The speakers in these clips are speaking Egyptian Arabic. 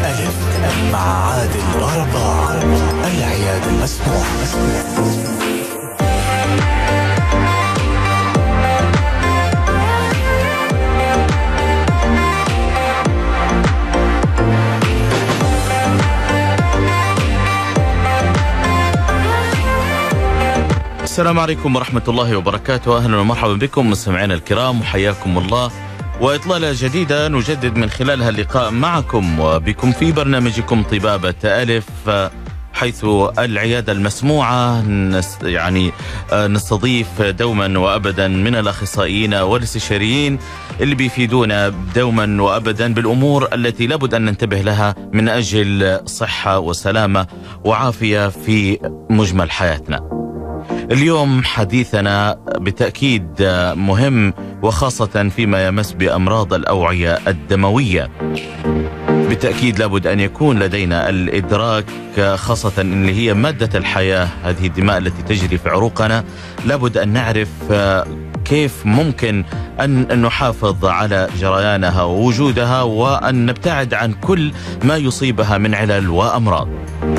ألف مع عادل باربار العيادة المسموع السلام عليكم ورحمة الله وبركاته أهلا ومرحبا بكم مستمعينا الكرام وحياكم الله وإطلالة جديدة نجدد من خلالها اللقاء معكم وبكم في برنامجكم طبابة ألف حيث العيادة المسموعة نس يعني آه، نستضيف دوما وأبدا من الأخصائيين والاستشاريين اللي بيفيدونا دوما وأبدا بالأمور التي لابد أن ننتبه لها من أجل صحة وسلامة وعافية في مجمل حياتنا اليوم حديثنا بالتأكيد مهم وخاصة فيما يمس بأمراض الأوعية الدموية بالتأكيد لابد أن يكون لدينا الإدراك خاصة اللي هي مادة الحياة هذه الدماء التي تجري في عروقنا لابد أن نعرف كيف ممكن أن نحافظ على جريانها ووجودها وأن نبتعد عن كل ما يصيبها من علل وأمراض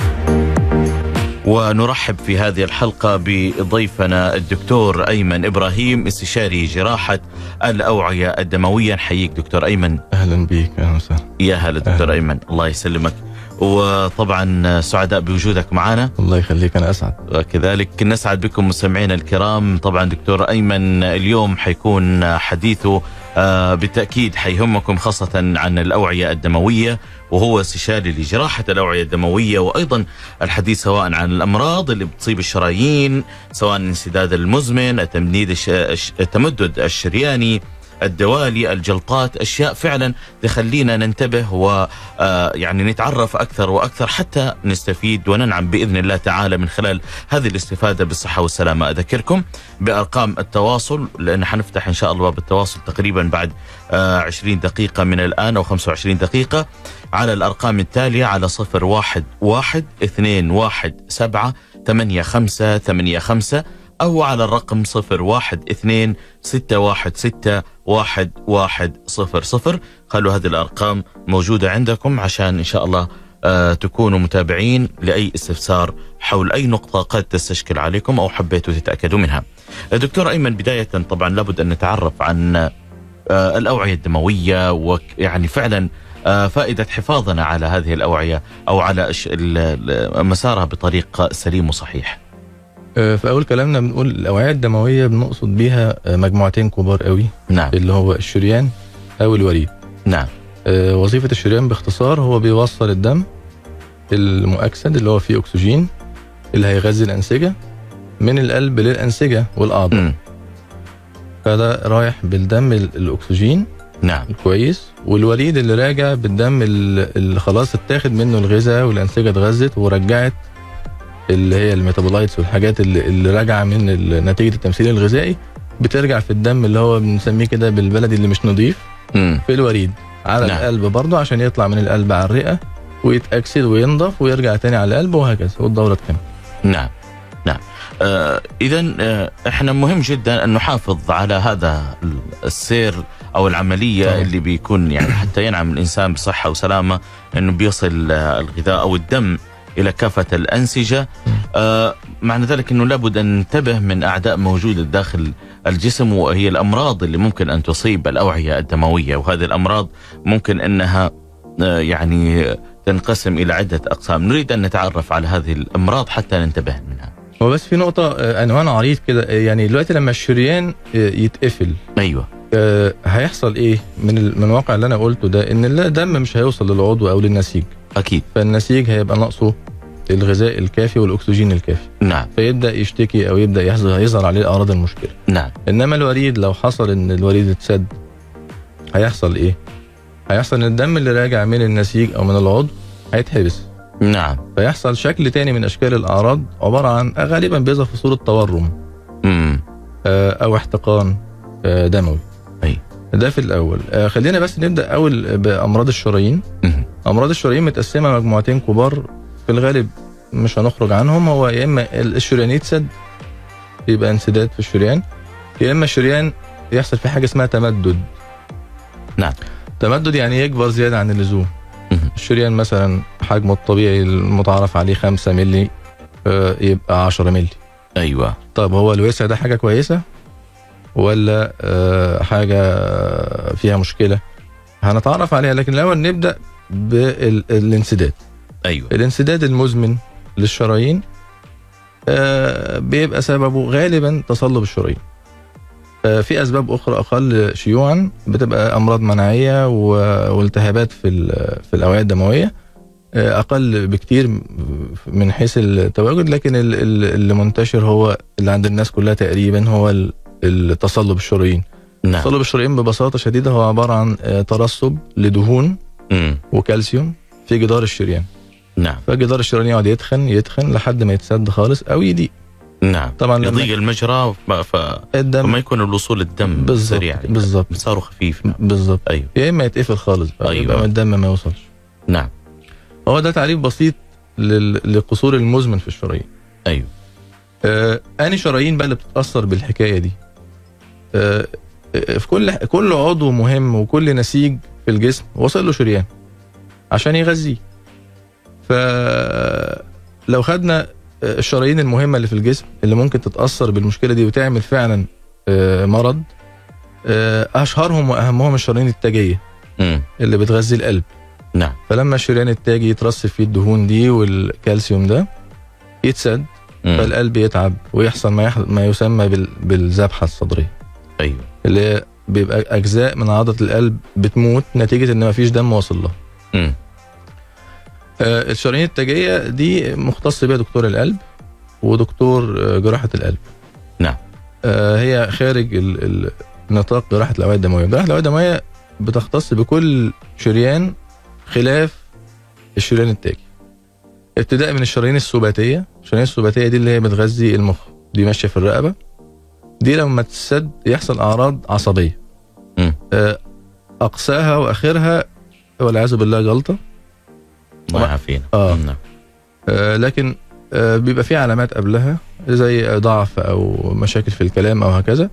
ونرحب في هذه الحلقة بضيفنا الدكتور أيمن إبراهيم استشاري جراحة الأوعية الدموية نحييك دكتور أيمن اهلا بيك اهلا وسهلا يا هلا دكتور أهلا. أيمن الله يسلمك وطبعا سعداء بوجودك معنا الله يخليك انا اسعد وكذلك نسعد بكم مستمعينا الكرام طبعا دكتور أيمن اليوم حيكون حديثه آه، بالتأكيد حيهمكم خاصة عن الأوعية الدموية وهو استشاري لجراحة الأوعية الدموية وأيضا الحديث سواء عن الأمراض اللي بتصيب الشرايين سواء الانسداد المزمن التمديد الش... الش- التمدد الشرياني الدوالي الجلطات اشياء فعلا تخلينا ننتبه ويعني نتعرف اكثر واكثر حتى نستفيد وننعم باذن الله تعالى من خلال هذه الاستفاده بالصحه والسلامه اذكركم بارقام التواصل لان حنفتح ان شاء الله باب التواصل تقريبا بعد آه، 20 دقيقه من الان او 25 دقيقه على الارقام التاليه على صفر واحد واحد اثنين واحد سبعة ثمانية خمسة ثمانية خمسة أو على الرقم صفر واحد اثنين ستة واحد ستة واحد واحد صفر صفر خلوا هذه الأرقام موجودة عندكم عشان إن شاء الله آه تكونوا متابعين لأي استفسار حول أي نقطة قد تستشكل عليكم أو حبيتوا تتأكدوا منها دكتور أيمن بداية طبعا لابد أن نتعرف عن آه الأوعية الدموية ويعني فعلا آه، فائدة حفاظنا على هذه الأوعية أو على الش- ال- ال- مسارها بطريق سليم وصحيح آه، في اول كلامنا بنقول الاوعيه الدمويه بنقصد بيها آه، مجموعتين كبار قوي نعم اللي هو الشريان او الوريد نعم آه، وظيفه الشريان باختصار هو بيوصل الدم المؤكسد اللي هو فيه اكسجين اللي هيغذي الانسجه من القلب للانسجه والاعضاء مم. فده رايح بالدم ال- الاكسجين نعم الكويس والوريد اللي راجع بالدم ال- اللي خلاص اتاخد منه الغذاء والانسجه اتغذت ورجعت اللي هي الميتابولايتس والحاجات اللي, اللي راجعه من ال- نتيجه التمثيل الغذائي بترجع في الدم اللي هو بنسميه كده بالبلدي اللي مش نظيف مم. في الوريد على نعم. نعم. القلب برضه عشان يطلع من القلب على الرئه ويتاكسد وينضف ويرجع تاني على القلب وهكذا والدوره تكمل نعم نعم آه إذا آه إحنا مهم جدا أن نحافظ على هذا ال- السير أو العملية طبعا. اللي بيكون يعني حتى ينعم الإنسان بصحة وسلامة أنه بيصل آه الغذاء أو الدم إلى كافة الأنسجة آه معنى ذلك أنه لابد أن ننتبه من أعداء موجودة داخل الجسم وهي الأمراض اللي ممكن أن تصيب الأوعية الدموية وهذه الأمراض ممكن أنها آه يعني تنقسم إلى عدة أقسام نريد أن نتعرف على هذه الأمراض حتى ننتبه منها هو بس في نقطه آه، عنوان عريض كده آه، يعني دلوقتي لما الشريان آه، يتقفل أيوة آه، هيحصل ايه من ال- من الواقع اللي انا قلته ده ان الدم مش هيوصل للعضو او للنسيج أكيد فالنسيج هيبقى ناقصه الغذاء الكافي والاكسجين الكافي نعم فيبدا يشتكي او يبدا يظهر يظهر عليه اعراض المشكله نعم انما الوريد لو حصل ان الوريد اتسد هيحصل ايه هيحصل ان الدم اللي راجع من النسيج او من العضو هيتحبس نعم فيحصل شكل تاني من اشكال الاعراض عباره عن غالبا بيظهر في صوره تورم امم آه، او احتقان آه، دموي أي. ده في الاول آه، خلينا بس نبدا اول بامراض الشرايين مهم. امراض الشرايين متقسمه مجموعتين كبار في الغالب مش هنخرج عنهم هو يا اما الشريان يتسد يبقى انسداد في الشريان يا اما الشريان يحصل فيه حاجه اسمها تمدد نعم. تمدد يعني يكبر زياده عن اللزوم مهم. الشريان مثلا حجمه الطبيعي المتعارف عليه 5 مللي آه، يبقى 10 مللي ايوه طب هو الوسع ده حاجه كويسه ولا آه، حاجه فيها مشكله هنتعرف عليها لكن الاول نبدا بالانسداد ايوه الانسداد المزمن للشرايين آه، بيبقى سببه غالبا تصلب الشرايين آه، في اسباب اخرى اقل شيوعا بتبقى امراض مناعيه و- والتهابات في ال- في الاوعيه الدمويه آه، اقل بكتير من حيث التواجد لكن ال- ال- اللي منتشر هو اللي عند الناس كلها تقريبا هو ال- التصلب الشرايين نعم تصلب الشرايين ببساطه شديده هو عباره عن آه، ترسب لدهون مم. وكالسيوم في جدار الشريان نعم فجدار الشريان يقعد يتخن يتخن لحد ما يتسد خالص او يضيق نعم طبعا لما يضيق المجرى ف- ف- الدم فما يكون الوصول الدم بالظبط سريع يعني. بالظبط مساره خفيف نعم. بالظبط ايوه يا اما يتقفل خالص بقى أيوة. يبقى الدم ما يوصلش نعم هو ده تعريف بسيط لل- للقصور المزمن في الشرايين ايوه آه اني شرايين بقى اللي بتتاثر بالحكايه دي آه آه، في كل كل عضو مهم وكل نسيج في الجسم وصل له شريان عشان يغذيه فلو خدنا آه، الشرايين المهمه اللي في الجسم اللي ممكن تتاثر بالمشكله دي وتعمل فعلا آه، مرض آه، اشهرهم واهمهم الشرايين التاجيه مم. اللي بتغذي القلب نعم فلما الشريان التاجي يترسب فيه الدهون دي والكالسيوم ده يتسد مم. فالقلب يتعب ويحصل ما, يح... ما يسمى بال... بالذبحه الصدريه ايوه اللي هي بيبقى اجزاء من عضله القلب بتموت نتيجه ان ما فيش دم واصل لها مم. آه الشرايين التاجيه دي مختص بيها دكتور القلب ودكتور آه جراحه القلب نعم. آه هي خارج ال... ال... نطاق جراحه الاوعيه الدمويه جراحه الاوعيه الدمويه بتختص بكل شريان خلاف الشريان التاجي ابتداء من الشرايين السباتيه الشرايين السباتيه دي اللي هي بتغذي المخ دي ماشيه في الرقبه دي لما تسد يحصل اعراض عصبيه مم. آه، اقصاها واخرها والعياذ بالله جلطه الله يعافينا آه. نعم آه، لكن آه، بيبقى في علامات قبلها زي ضعف او مشاكل في الكلام او هكذا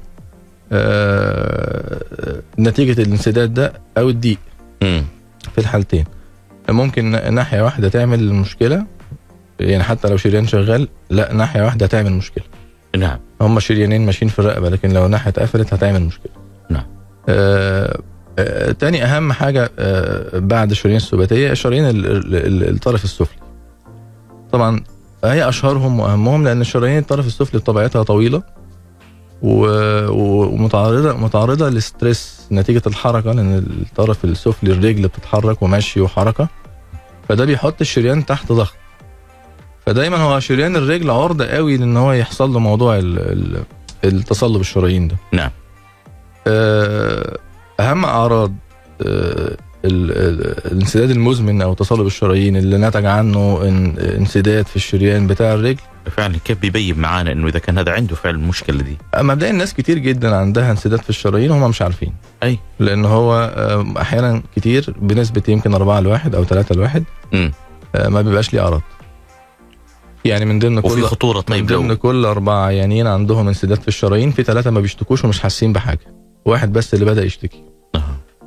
آه، نتيجه الانسداد ده او الضيق مم. في الحالتين ممكن ناحيه واحده تعمل المشكله يعني حتى لو شريان شغال لا ناحيه واحده هتعمل مشكله نعم هم شريانين ماشيين في الرقبه لكن لو ناحيه اتقفلت هتعمل مشكله نعم. آه آه تاني اهم حاجه آه بعد الشرايين السباتيه الشرايين ال- ال- ال- الطرف السفلي طبعا هي اشهرهم واهمهم لان الشرايين الطرف السفلي بطبيعتها طويله و- و- ومتعرضه متعرضه للستريس نتيجه الحركه لان الطرف السفلي الرجل بتتحرك ومشي وحركه فده بيحط الشريان تحت ضغط فدايما هو شريان الرجل عرضه قوي لان هو يحصل له موضوع ال- ال- التصلب الشرايين ده نعم. آه، اهم اعراض آه، ال- ال- الانسداد المزمن او تصلب الشرايين اللي نتج عنه ان- انسداد في الشريان بتاع الرجل فعلا كيف بيبين معانا انه اذا كان هذا عنده فعلا المشكله دي مبدئيا ناس كتير جدا عندها انسداد في الشرايين وهم مش عارفين أي. لان هو آه، احيانا كتير بنسبه يمكن 4 لواحد او 3 لواحد مم. آه، ما بيبقاش ليه اعراض يعني من ضمن وفي كل خطوره من طيب ضمن لو كل أربعة عيانين عندهم انسداد في الشرايين في ثلاثة ما بيشتكوش ومش حاسين بحاجة واحد بس اللي بدأ يشتكي آه.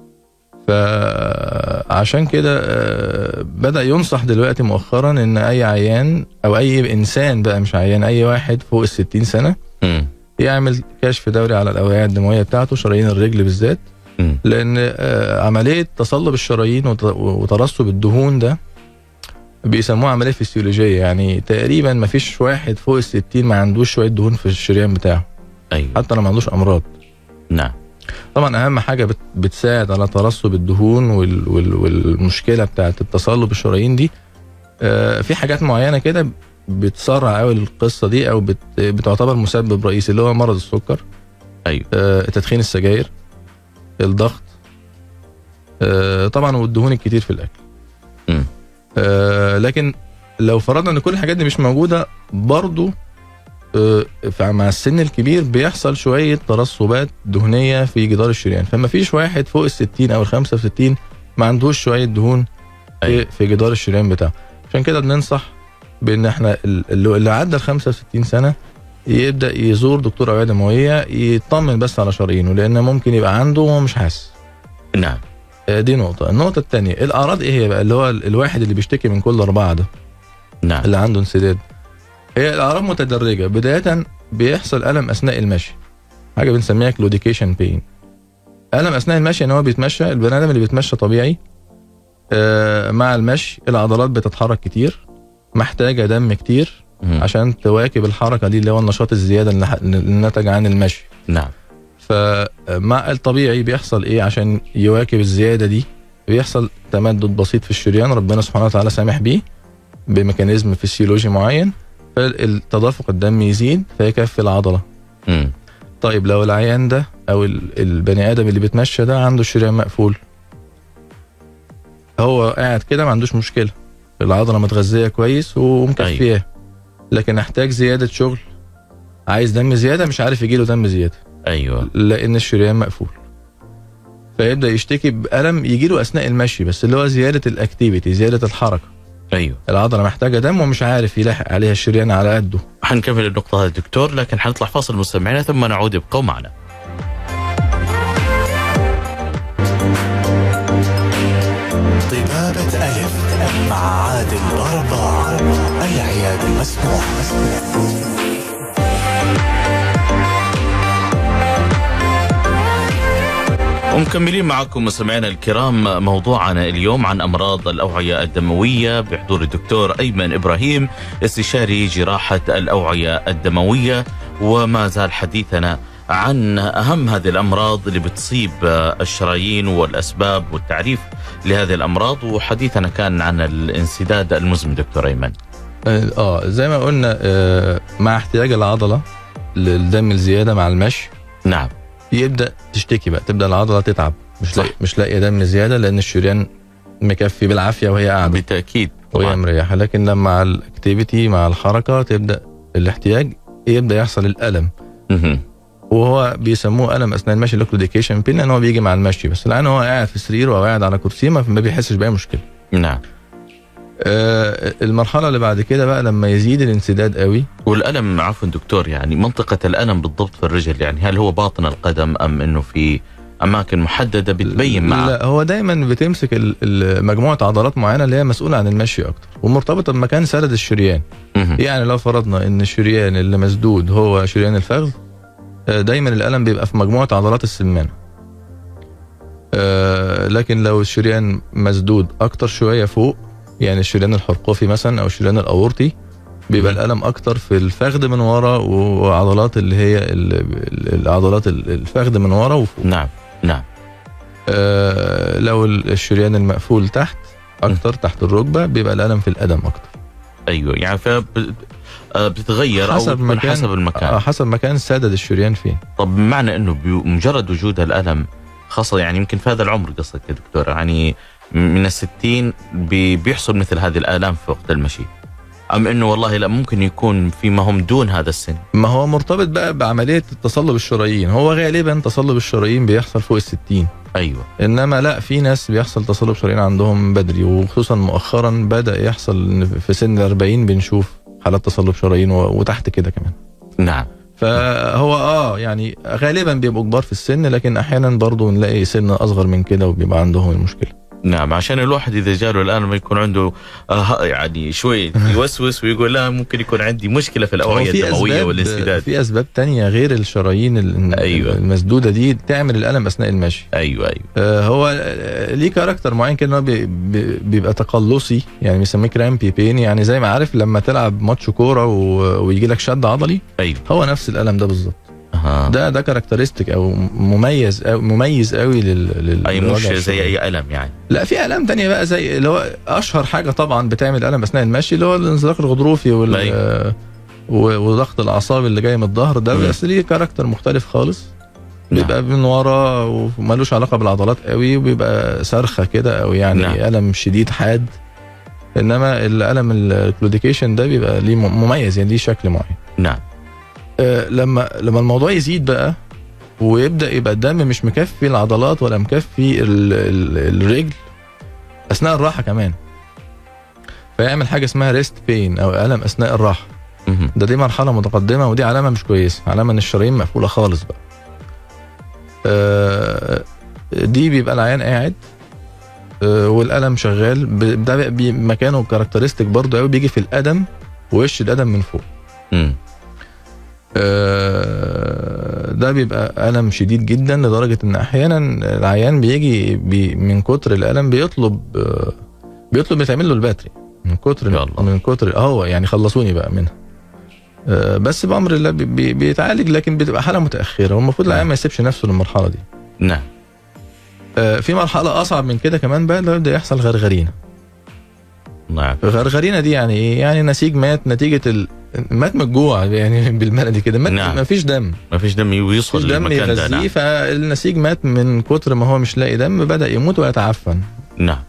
فعشان كده آه، بدأ ينصح دلوقتي مؤخرا ان اي عيان او اي انسان بقى مش عيان اي واحد فوق الستين سنة مم. يعمل كشف دوري على الاوعية الدموية بتاعته شرايين الرجل بالذات مم. لان آه، عملية تصلب الشرايين وت- وترسب الدهون ده بيسموها عملية فسيولوجية يعني تقريبا ما فيش واحد فوق الستين ما عندوش شوية دهون في الشريان بتاعه ايوه حتى لو ما عندوش امراض نعم طبعا اهم حاجه بت- بتساعد على ترسب الدهون وال وال والمشكله بتاعت التصلب الشرايين دي آه، في حاجات معينه كده بتسرع قوي القصه دي او بت بتعتبر مسبب رئيسي اللي هو مرض السكر ايوه آه، تدخين السجاير الضغط آه، طبعا والدهون الكتير في الاكل مم. آه، لكن لو فرضنا ان كل الحاجات دي مش موجوده برضو آه، مع السن الكبير بيحصل شويه ترسبات دهنيه في جدار الشريان فما فيش واحد فوق ال 60 او ال 65 ما عندوش شويه دهون في, أيوة. في جدار الشريان بتاعه عشان كده بننصح بان احنا ال- اللي اللي عدى ال 65 سنه يبدا يزور دكتور اوعيه دمويه يطمن بس على شرايينه لان ممكن يبقى عنده وهو مش حاسس نعم آه، دي نقطه النقطه الثانيه الاعراض ايه هي بقى اللي هو ال- الواحد اللي بيشتكي من كل اربعه ده نعم اللي عنده انسداد هي الاعراض متدرجه بدايه بيحصل الم اثناء المشي حاجه بنسميها كلوديكيشن بين الم اثناء المشي ان هو بيتمشى البني ادم اللي بيتمشى طبيعي آه، مع المشي العضلات بتتحرك كتير محتاجه دم كتير مم. عشان تواكب الحركه دي اللي هو النشاط الزياده اللي ح- اللي نتج عن المشي نعم فمع الطبيعي بيحصل ايه عشان يواكب الزياده دي بيحصل تمدد بسيط في الشريان ربنا سبحانه وتعالى سامح بيه بميكانيزم فسيولوجي معين فالتدفق الدم يزيد فيكفي العضله مم. طيب لو العيان ده او ال- البني ادم اللي بيتمشى ده عنده الشريان مقفول هو قاعد كده ما عندوش مشكله العضله متغذيه كويس ومكفياه لكن احتاج زياده شغل عايز دم زياده مش عارف يجيله دم زياده ايوه لان الشريان مقفول فيبدا يشتكي بالم يجيله اثناء المشي بس اللي هو زياده الاكتيفيتي زياده الحركه ايوه العضله محتاجه دم ومش عارف يلاحق عليها الشريان على قده حنكمل النقطة هذه دكتور لكن حنطلع فاصل مستمعينا ثم نعود ابقوا معنا طبابة ألف مع عادل ضربان العياد المسموح ومكملين معكم مستمعينا الكرام موضوعنا اليوم عن امراض الاوعيه الدمويه بحضور الدكتور ايمن ابراهيم استشاري جراحه الاوعيه الدمويه وما زال حديثنا عن اهم هذه الامراض اللي بتصيب الشرايين والاسباب والتعريف لهذه الامراض وحديثنا كان عن الانسداد المزمن دكتور ايمن. اه آه، زي ما قلنا آه مع احتياج العضله للدم الزياده مع المشي نعم يبدا تشتكي بقى تبدا العضله تتعب مش صح. لاقي مش لاقيه دم زياده لان الشريان مكفي بالعافيه وهي قاعده بالتاكيد وهي طبعا مريحه لكن لما مع الاكتيفيتي مع الحركه تبدا الاحتياج يبدا يحصل الالم مهم. وهو بيسموه الم اثناء المشي اللوكلوديكيشن بين لان هو بيجي مع المشي بس الان هو قاعد في سرير او قاعد على كرسي ما ما بيحسش باي مشكله نعم آه المرحله اللي بعد كده بقى لما يزيد الانسداد قوي والألم عفوا دكتور يعني منطقة الألم بالضبط في الرجل يعني هل هو باطن القدم أم أنه في أماكن محددة بتبين معه لا هو دايما بتمسك ال- ال- مجموعه عضلات معينه اللي هي مسؤوله عن المشي اكتر ومرتبطه بمكان سرد الشريان مهم. يعني لو فرضنا ان الشريان اللي مسدود هو شريان الفخذ آه، دايما الالم بيبقى في مجموعه عضلات السمانه آه، لكن لو الشريان مسدود اكتر شويه فوق يعني الشريان الحرقوفي مثلا او الشريان الاورطي بيبقى مم. الالم اكتر في الفخذ من ورا وعضلات اللي هي ال- ال- العضلات ال- الفخذ من ورا وفوق نعم نعم آه، لو الشريان المقفول تحت اكتر تحت الركبه بيبقى الالم في القدم اكتر أيوه يعني فب... آه، بتتغير أو حسب بتكون مكان حسب المكان آه، حسب مكان سدد الشريان فين طب بمعنى أنه بمجرد وجود الألم خاصة يعني يمكن في هذا العمر قصدك يا دكتور يعني من الستين بي... بيحصل مثل هذه الآلام في وقت المشي أم أنه والله لا ممكن يكون فيما هم دون هذا السن ما هو مرتبط بقى بعمليه تصلب الشرايين هو غالبا تصلب الشرايين بيحصل فوق الستين أيوه انما لا في ناس بيحصل تصلب شرايين عندهم بدري وخصوصا مؤخرا بدا يحصل إن في سن ال 40 بنشوف حالات تصلب شرايين و- وتحت كده كمان نعم فهو اه يعني غالبا بيبقوا كبار في السن لكن احيانا برضه نلاقي سن اصغر من كده وبيبقى عندهم المشكله نعم عشان الواحد اذا جاله الان ما يكون عنده آه يعني شوي يوسوس ويقول لا ممكن يكون عندي مشكله في هو الاوعيه في الدمويه اسباب والانسداد في اسباب تانية غير الشرايين ال- أيوة. المسدوده دي تعمل الالم اثناء المشي ايوه ايوه آه، هو آه، ليه كاركتر معين كده إن هو بي- بي- بيبقى تقلصي يعني بيسميه كرامبي بين يعني زي ما عارف لما تلعب ماتش كوره و- ويجي لك شد عضلي ايوه هو نفس الالم ده بالظبط أها. ده ده كاركترستيك او مميز أو مميز قوي لل, لل اي مش للوجع زي الشديد. اي الم يعني لا في الام تانية بقى زي اللي هو اشهر حاجه طبعا بتعمل الم اثناء المشي اللي هو الانزلاق الغضروفي وال أيوة. آه، و- وضغط الاعصاب اللي جاي من الظهر ده مم. بس ليه كاركتر مختلف خالص نعم. بيبقى من ورا ومالوش علاقه بالعضلات قوي وبيبقى صرخه كده او يعني نعم. نعم. الم شديد حاد انما الالم الكلوديكيشن ده بيبقى ليه م- مميز يعني ليه شكل معين نعم آه، لما لما الموضوع يزيد بقى ويبدا يبقى الدم مش مكفي العضلات ولا مكفي ال ال الرجل اثناء الراحه كمان فيعمل حاجه اسمها ريست بين او الم اثناء الراحه مهم. ده دي مرحله متقدمه ودي علامه مش كويسه علامه ان الشرايين مقفوله خالص بقى آه، دي بيبقى العيان قاعد آه، والقلم شغال ب- ده بقى بي- مكانه كاركترستيك برضه قوي بيجي في القدم وش القدم من فوق مم. آه، ده بيبقى ألم شديد جدا لدرجة إن أحيانا العيان بيجي بي من كتر الألم بيطلب آه، بيطلب يتعمل له الباتري من كتر يا الله. من كتر هو يعني خلصوني بقى منها آه، بس بأمر الله بي- بي- بيتعالج لكن بتبقى حالة متأخرة والمفروض العيان ما يسيبش نفسه للمرحلة دي نعم آه، في مرحلة أصعب من كده كمان بقى اللي يبدأ يحصل غرغرينة نعم غرغرينة دي يعني إيه؟ يعني نسيج مات نتيجة ال... مات من الجوع يعني بالبلدي كده مات نعم. ما فيش دم ما فيش دم ويوصل مفيش دم للمكان ده نعم. يغذيه فالنسيج مات من كتر ما هو مش لاقي دم بدا يموت ويتعفن نعم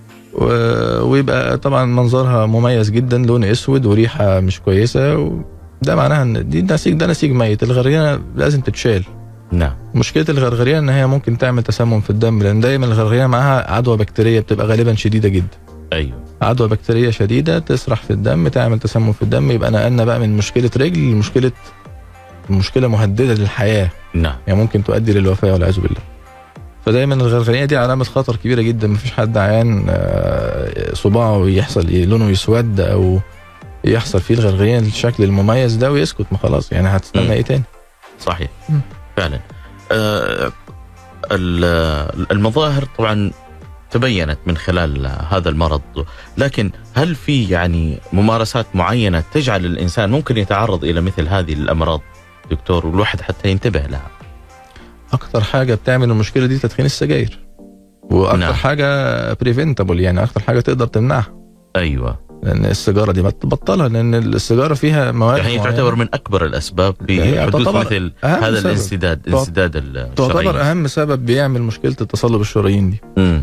و- ويبقى طبعا منظرها مميز جدا لون اسود وريحه مش كويسه و... ده معناها ان دي نسيج ده نسيج ميت الغرغرينه لازم تتشال نعم مشكله الغرغرينه ان هي ممكن تعمل تسمم في الدم لان دايما الغرغرينه معاها عدوى بكتيريه بتبقى غالبا شديده جدا ايوه عدوى بكتيريه شديده تسرح في الدم تعمل تسمم في الدم يبقى نقلنا بقى من مشكله رجل لمشكله مشكله مهدده للحياه نعم يعني ممكن تؤدي للوفاه والعياذ بالله فدايما الغرغرينه دي علامه خطر كبيره جدا مفيش حد عيان آه، صباعه يحصل إيه، لونه يسود او يحصل فيه الغرغرينه الشكل المميز ده ويسكت ما خلاص يعني مم. هتستنى ايه تاني صحيح مم. فعلا آه ال- المظاهر طبعا تبينت من خلال هذا المرض لكن هل في يعني ممارسات معينة تجعل الإنسان ممكن يتعرض إلى مثل هذه الأمراض دكتور والواحد حتى ينتبه لها اكتر حاجه بتعمل المشكله دي تدخين السجاير واكتر نعم. نعم. حاجه بريفنتابل يعني اكتر حاجه تقدر تمنعها أيوة لان السيجاره دي ما تبطلها لان السيجاره فيها مواد يعني هي معينة. تعتبر من أكبر الأسباب في هي حدوث تعتبر مثل أهم هذا سبب. الانسداد تعت- انسداد الشرايين تعتبر اهم سبب بيعمل مشكله التصلب الشرايين دي مم.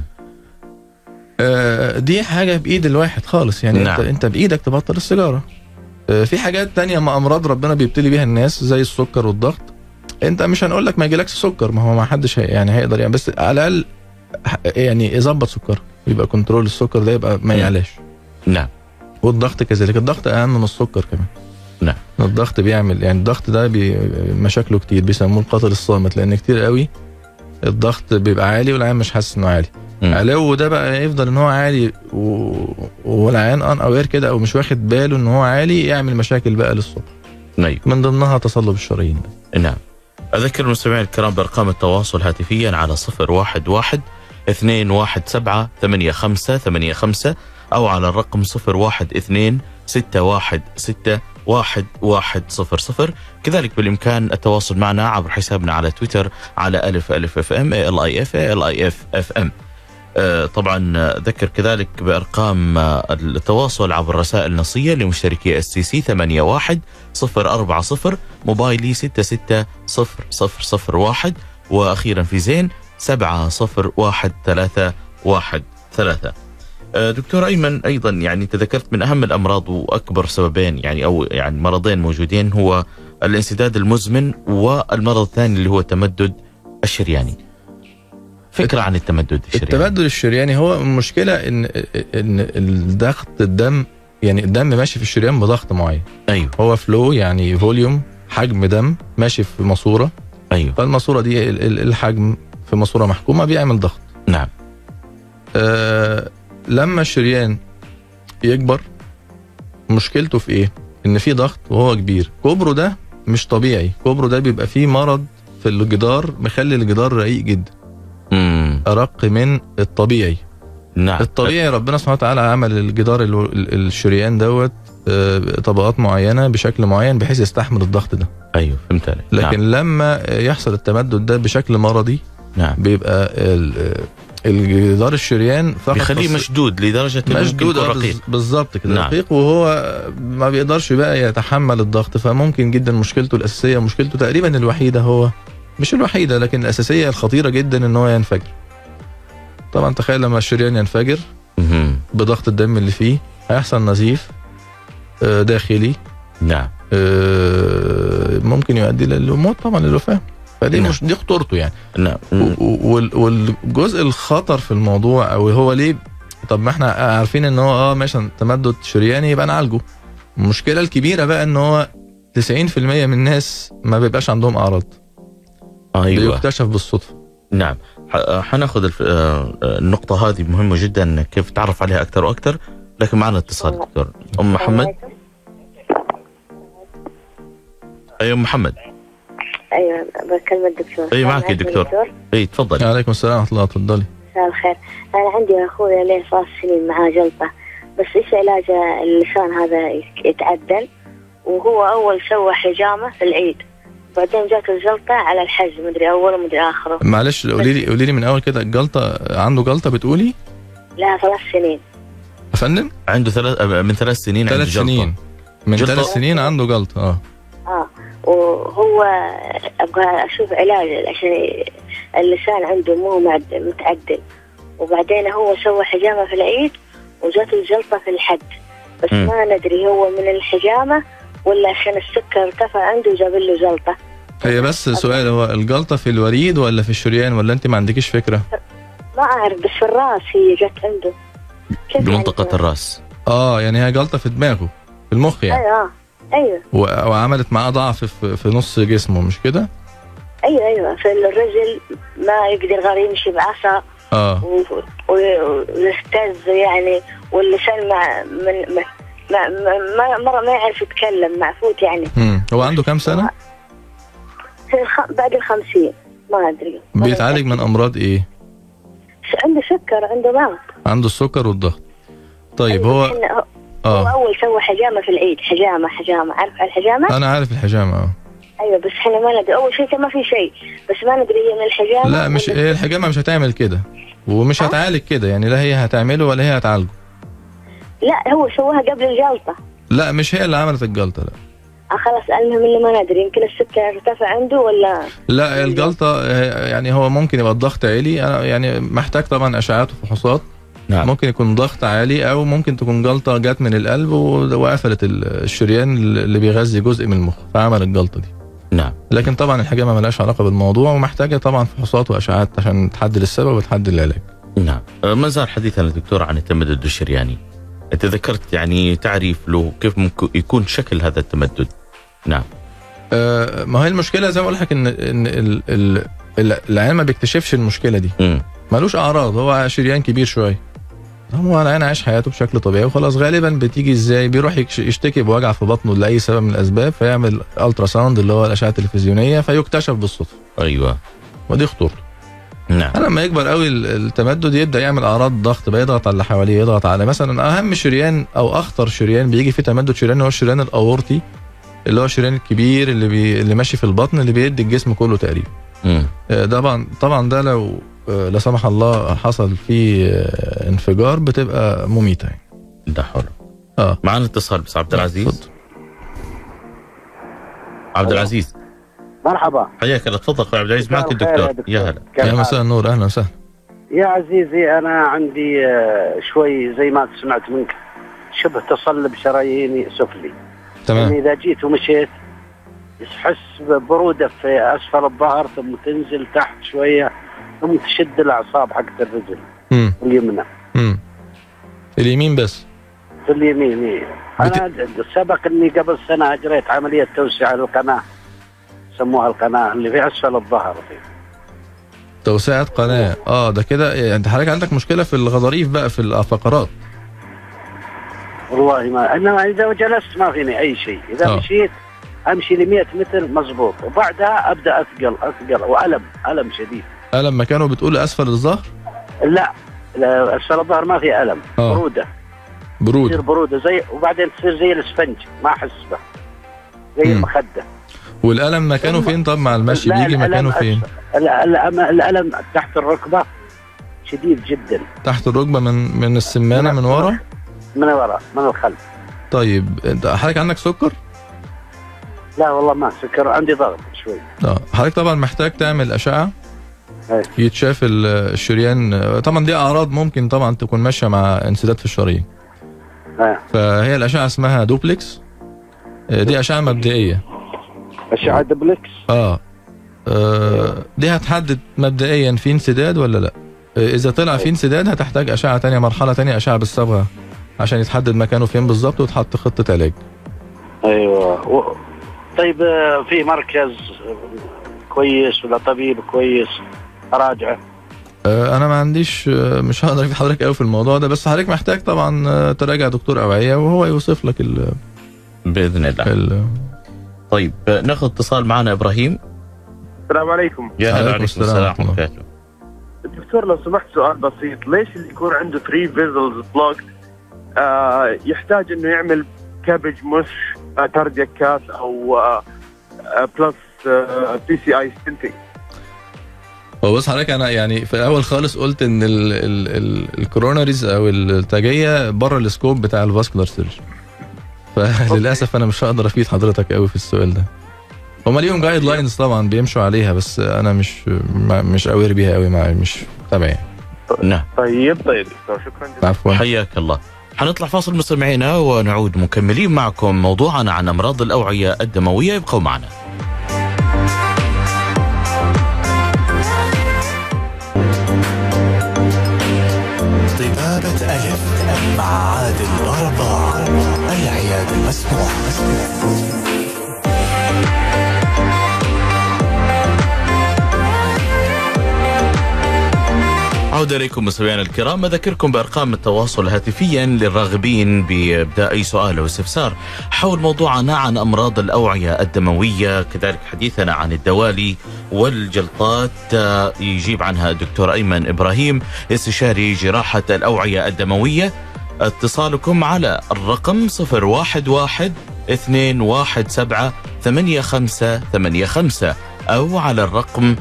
آه، دي حاجه بايد الواحد خالص يعني نعم. انت انت بايدك تبطل السيجاره آه، في حاجات تانية ما امراض ربنا بيبتلي بيها الناس زي السكر والضغط انت مش هنقول لك ما يجيلكش سكر ما هو ما حدش هي يعني هيقدر يعني بس على الاقل ح- يعني يظبط سكر يبقى كنترول السكر ده يبقى ما مم. يعلاش نعم والضغط كذلك الضغط اهم من السكر كمان نعم. الضغط بيعمل يعني الضغط ده بي مشاكله كتير بيسموه القاتل الصامت لان كتير قوي الضغط بيبقى عالي والعيان مش حاسس انه عالي مم. علو ده بقى يفضل ان هو عالي و... والعيان ان اوير كده او مش واخد باله ان هو عالي يعمل مشاكل بقى للصبح أيوة. من ضمنها تصلب الشرايين ده نعم أذكر المستمعين الكرام بأرقام التواصل هاتفيا على صفر واحد واحد اثنين واحد سبعة ثمانية خمسة ثمانية خمسة أو على الرقم صفر واحد اثنين ستة واحد ستة واحد واحد صفر صفر كذلك بالإمكان التواصل معنا عبر حسابنا على تويتر على ألف ألف اف ام ال اي اف ال اي اف اف ام طبعا آه، ذكر كذلك بأرقام آه، التواصل عبر الرسائل النصية لمشتركي اس سي سي 81 040 موبايلي 660001 واخيرا في زين 701313 آه، دكتور ايمن ايضا يعني تذكرت من اهم الامراض واكبر سببين يعني او يعني مرضين موجودين هو الانسداد المزمن والمرض الثاني اللي هو التمدد الشرياني. فكره عن التمدد الشرياني. التبدل الشرياني هو المشكله ان ان الضغط الدم يعني الدم ماشي في الشريان بضغط معين ايوه هو فلو يعني فوليوم حجم دم ماشي في ماسوره ايوه فالماسوره دي ال- ال- الحجم في ماسوره محكومه بيعمل ضغط نعم آه لما الشريان يكبر مشكلته في ايه؟ ان في ضغط وهو كبير كبره ده مش طبيعي كبره ده بيبقى فيه مرض في الجدار مخلي الجدار رقيق جدا امم ارق من الطبيعي نعم الطبيعي ربنا سبحانه وتعالى عمل الجدار ال- ال- الشريان دوت آه، طبقات معينه بشكل معين بحيث يستحمل الضغط ده ايوه فهمت عليك لكن نعم. لما يحصل التمدد ده بشكل مرضي نعم بيبقى ال- الجدار الشريان فقط بيخليه تص- مشدود لدرجه انه ممكن مشدود يكون آه، رقيق بز- بالظبط كده نعم. رقيق وهو ما بيقدرش بقى يتحمل الضغط فممكن جدا مشكلته الاساسيه مشكلته تقريبا الوحيده هو مش الوحيده لكن الاساسيه الخطيره جدا ان هو ينفجر طبعا تخيل لما الشريان ينفجر مهم. بضغط الدم اللي فيه هيحصل نزيف آه، داخلي نعم آه، ممكن يؤدي للموت طبعا للوفاه فدي نعم. مش دي خطورته يعني نعم و- و- وال- والجزء الخطر في الموضوع او هو ليه طب ما احنا عارفين ان هو اه ماشي تمدد شرياني يبقى نعالجه المشكله الكبيره بقى ان هو 90% من الناس ما بيبقاش عندهم اعراض ايوه بيكتشف بالصدفه نعم ح- حناخذ الف- آه، آه، النقطة هذه مهمة جدا كيف تعرف عليها أكثر وأكثر لكن معنا اتصال دكتور أم محمد أي أم محمد ايوه بكلم الدكتور أي معك يا معك دكتور. أي تفضل عليكم السلام ورحمه الله تفضلي مساء الخير انا عندي اخوي له ثلاث سنين معاه جلطه بس ايش علاج اللسان هذا يتعدل وهو اول سوى حجامه في العيد بعدين جات الجلطه على الحج مدري اوله مدري اخره معلش قولي لي قولي لي من اول كده الجلطه عنده جلطه بتقولي لها ثلاث سنين يا فندم عنده ثلاث آه، من ثلاث سنين عنده ثلاث جلطة. سنين من جلطة؟ ثلاث سنين عنده جلطه اه اه وهو ابغى اشوف علاج عشان اللسان عنده مو معد- متعدل وبعدين هو سوى حجامه في العيد وجاته الجلطه في الحد بس مم. ما ندري هو من الحجامه ولا عشان السكر ارتفع عنده وجاب له جلطه هي بس سؤال هو الجلطه في الوريد ولا في الشريان ولا انت ما عندكيش فكره ما اعرف بس في الراس هي جت عنده كيف بمنطقة يعني؟ الرأس اه يعني هي جلطه في دماغه في المخ يعني ايوه ايوه و- وعملت معاه ضعف في, في نص جسمه مش كده ايوه ايوه في الرجل ما يقدر غير يمشي بعصا اه و- و- ويهتز يعني واللسان مع من ما ما ما, مرة ما يعرف يتكلم معفوت يعني امم هو عنده كام سنه في الخ... بعد الخمسين ما أدري ما بيتعالج من امراض ايه ش- عنده سكر عنده ضغط عنده السكر والضغط طيب هو إحنا- هو اه أول سوى حجامة في العيد حجامة حجامة عارف الحجامة؟ انا عارف الحجامه اه أيوة بس إحنا ما ندري أول شيء كان ما في شيء بس ما ندري هي من الحجامة لا مش ولا- هي الحجامه مش هتعمل كده ومش أه؟ هتعالج كده يعني لا هي هتعمله ولا هي هتعالجه لا هو سواها قبل الجلطة لا مش هي اللي عملت الجلطه لا آه خلاص المهم إنه ما ندري يمكن السكر ارتفع عنده ولا لا الجلطه آه، يعني هو ممكن يبقى الضغط عالي انا يعني محتاج طبعا اشعاعات وفحوصات نعم ممكن يكون ضغط عالي او ممكن تكون جلطه جت من القلب و- وقفلت ال- الشريان اللي بيغذي جزء من المخ فعمل الجلطه دي نعم لكن طبعا الحجامه ملهاش علاقه بالموضوع ومحتاجه طبعا فحوصات واشعاعات عشان تحدد السبب وتحدد العلاج نعم آه، ما زال حديثنا دكتور عن التمدد الشرياني أنت ذكرت يعني تعريف له كيف ممكن يكون شكل هذا التمدد نعم آه، ما هي المشكله زي ما اقول لك ان ان ال- ال- ال- العيان ما بيكتشفش المشكله دي مم. ملوش اعراض هو شريان كبير شويه هو العيان عايش حياته بشكل طبيعي وخلاص غالبا بتيجي ازاي بيروح يكش- يشتكي بوجع في بطنه لاي سبب من الاسباب فيعمل الترا ساوند اللي هو الاشعه التلفزيونيه فيكتشف بالصدفه أيوة ودي خطورته نعم لما يكبر قوي ال- التمدد يبدا يعمل اعراض ضغط بقى يضغط على اللي حواليه يضغط على مثلا اهم شريان او اخطر شريان بيجي فيه تمدد شريان هو الشريان الاورطي اللي هو الشريان الكبير اللي بي اللي ماشي في البطن اللي بيدي الجسم كله تقريبا مم. آه، طبعا طبعا ده لو آه، لا سمح الله حصل فيه آه، انفجار بتبقى مميته يعني لا حول اه معنا اتصال بس عبد العزيز اتفضل. عبد العزيز مرحبا حياك الله تفضل اخوي عبد العزيز معك مساء الخير الدكتور يا يا دكتور. هلا كيف يا حالك؟ مساء النور اهلا وسهلا يا عزيزي انا عندي آه، شوي زي ما سمعت منك شبه تصلب شراييني سفلي تمام يعني اذا جيت ومشيت احس ببروده في اسفل الظهر ثم تنزل تحت شويه ثم تشد الاعصاب حقت الرجل امم اليمنى امم اليمين بس في اليمين إيه. انا سبق اني قبل سنه اجريت عمليه توسعه للقناه سموها القناه اللي في اسفل الظهر دي. توسعه قناه اه ده كده يعني انت حضرتك عندك مشكله في الغضاريف بقى في الفقرات والله ما انما اذا جلست ما فيني اي شيء اذا آه. مشيت امشي ل 100 متر مزبوط وبعدها ابدا اثقل اثقل والم الم شديد الم مكانه بتقول اسفل الظهر لا لا، اسفل الظهر ما في الم آه. بروده تصير برود بروده زي وبعدين تصير زي الاسفنج ما احس به زي مم. المخده والالم مكانه فين طب مع المشي لا، بيجي الألم مكانه فين أس- لا، الألم, الالم تحت الركبه شديد جدا تحت الركبه من من السمانه من ورا من وراء من الخلف طيب انت حضرتك عندك سكر لا والله ما سكر عندي ضغط شوي اه حضرتك طبعا محتاج تعمل اشعه أي. يتشاف ال- الشريان طبعا دي اعراض ممكن طبعا تكون ماشيه مع انسداد في الشرايين آه. فهي الاشعه اسمها دوبلكس آه، دي اشعه مبدئيه اشعه دبلكس اه آه، دي هتحدد مبدئيا في انسداد ولا لا آه، اذا طلع في انسداد هتحتاج اشعه تانية مرحله تانية اشعه بالصبغه عشان يتحدد مكانه فين بالظبط وتحط خطه علاج ايوه و... طيب آه، في مركز آه، كويس ولا طبيب كويس اراجعه آه، انا ما عنديش آه، مش هقدر افيد حضرتك قوي في الموضوع ده بس حضرتك محتاج طبعا آه، تراجع دكتور اوعيه وهو يوصف لك ال باذن الله ال طيب آه، ناخذ اتصال معنا ابراهيم السلام عليكم يا هلا عليكم عليكم السلام السلام ورحمة ورحمه الله. الله وبركاته دكتور لو سمحت سؤال بسيط ليش اللي يكون عنده 3 فيزلز بلوك آه يحتاج انه يعمل كابج مش كاردياك كاس او آه آه بلس بي سي اي ستنتنج هو بص حضرتك انا يعني في الاول خالص قلت ان ال ال ال الكوروناريز او التاجيه بره السكوب بتاع الفاسكولار سيرجن فللاسف انا مش هقدر افيد حضرتك قوي في السؤال ده هما ليهم جايد لاينز طبعا بيمشوا عليها بس انا مش ما- مش اوير بيها قوي مع مش تابع يعني نعم طيب طيب دكتور شكرا جزيلا عفوا حياك الله حنطلع فاصل مستمعينا ونعود مكملين معكم موضوعنا عن امراض الاوعيه الدمويه ابقوا معنا طبابة ألف مع عادل ضربة العياد المسموع عودة إليكم مستمعينا الكرام أذكركم بأرقام التواصل هاتفيا للراغبين بإبداء أي سؤال أو استفسار حول موضوعنا عن أمراض الأوعية الدموية كذلك حديثنا عن الدوالي والجلطات آه، يجيب عنها الدكتور أيمن إبراهيم استشاري جراحة الأوعية الدموية اتصالكم على الرقم 011 217 8585 أو على الرقم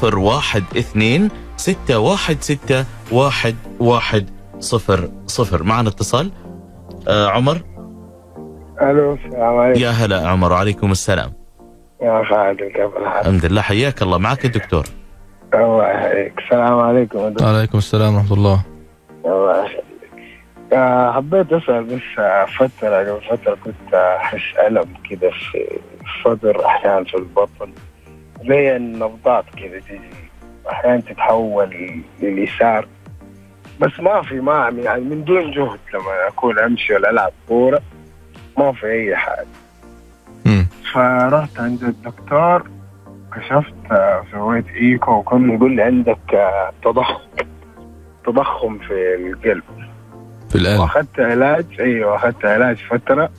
012 ستة واحد ستة واحد واحد صفر صفر معنا اتصال آه عمر الو السلام عليكم يا هلا عمر وعليكم السلام يا خالد كيف الحال؟ الحمد لله حياك الله معك الدكتور الله يحييك السلام عليكم يا دكتور. عليكم السلام ورحمه الله الله يخليك آه، حبيت اسال بس آه، فتره قبل فتره كنت احس الم كده في الصدر احيانا في البطن زي النبضات كده تيجي احيانا تتحول لليسار بس ما في ما يعني من دون جهد لما اكون امشي ولا العب كوره ما في اي حاجه مم. فرحت عند الدكتور كشفت آه، سويت ايكو وكان يقول لي عندك آه، تضخم تضخم في القلب في القلب واخذت علاج ايوه اخذت علاج فتره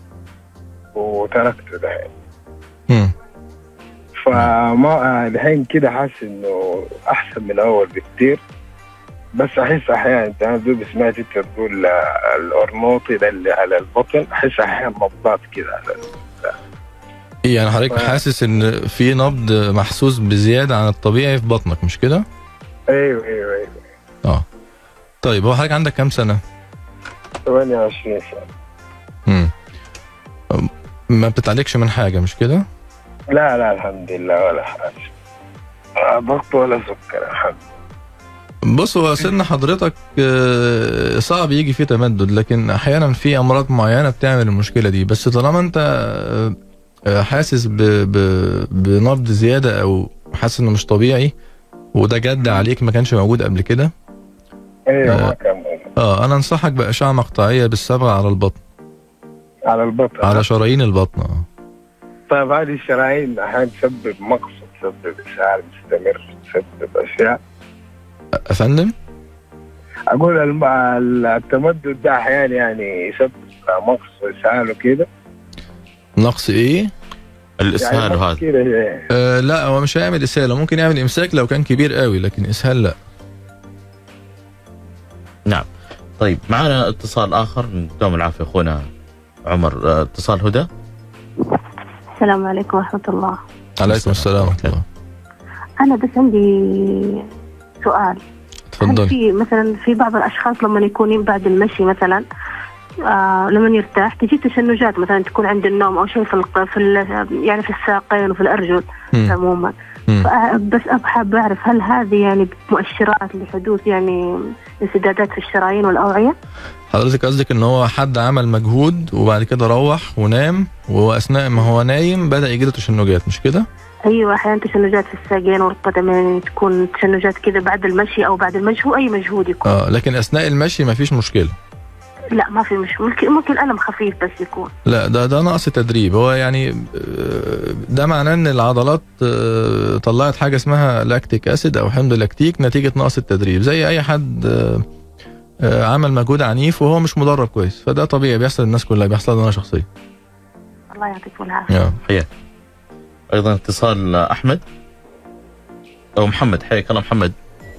وتركته دحين مم. فما آه، دحين كده حاسس انه احسن من الاول بكتير بس احس احيانا انت انا دوب سمعت انت تقول آه، الارنوطي ده اللي على البطن احس احيانا نبضات كده على إيه يعني حضرتك ف- حاسس ان في نبض محسوس بزياده عن الطبيعي في بطنك مش كده؟ ايوه ايوه ايوه اه طيب هو حضرتك عندك كام سنه؟ 28 سنه مم. ما بتتعالجش من حاجه مش كده؟ لا لا الحمد لله ولا حاجه آه، ضغط ولا سكر الحمد بص هو سن حضرتك آه، صعب يجي فيه تمدد لكن احيانا في امراض معينه بتعمل المشكله دي بس طالما انت آه، آه، حاسس ب- ب- بنبض زياده او حاسس انه مش طبيعي وده جد عليك ما كانش موجود قبل كده ايوه آه. ما كان موجود. اه انا انصحك باشعه مقطعيه بالصبغه على البطن على البطن على شرايين البطن اه طيب هذه الشرايين احيانا تسبب مقص تسبب اسهال مستمر تسبب اشياء افندم اقول الم- التمدد ده احيانا يعني يسبب مقص واسهال وكده نقص ايه الاسهال يعني هذا كده يعني. آه لا هو مش هيعمل اسهال هو ممكن يعمل امساك لو كان كبير قوي لكن اسهال لا نعم طيب معنا اتصال اخر دوم العافيه اخونا عمر آه، اتصال هدى السلام عليكم ورحمة الله عليكم السلام ورحمه الله أنا بس عندي سؤال هل اتفضل في مثلا في بعض الأشخاص لما يكونين بعد المشي مثلا آه لما يرتاح تجي تشنجات مثلا تكون عند النوم أو شيء في الق... في ال... يعني في الساقين وفي الأرجل مم. عموما مم. فأ- بس أحب أعرف هل هذه يعني مؤشرات لحدوث يعني انسدادات في الشرايين والأوعية؟ حضرتك قصدك ان هو حد عمل مجهود وبعد كده روح ونام واثناء ما هو نايم بدا يجي له تشنجات مش كده؟ أيوة أحيانا تشنجات في الساقين والقدمين تكون تشنجات كذا بعد المشي أو بعد المشي أي مجهود يكون اه لكن اثناء المشي ما فيش مشكله لا ما في مش ممكن ممكن الم خفيف بس يكون لا ده ده نقص تدريب هو يعني آه، ده معناه ان العضلات آه، طلعت حاجه اسمها لاكتيك اسيد او حمض لاكتيك نتيجه نقص التدريب زي اي حد آه، آه، عمل مجهود عنيف وهو مش مدرب كويس فده طبيعي بيحصل للناس كلها بيحصل لي انا شخصيا الله يعطيكم العافيه آه. ايضا اتصال احمد او محمد حياك الله محمد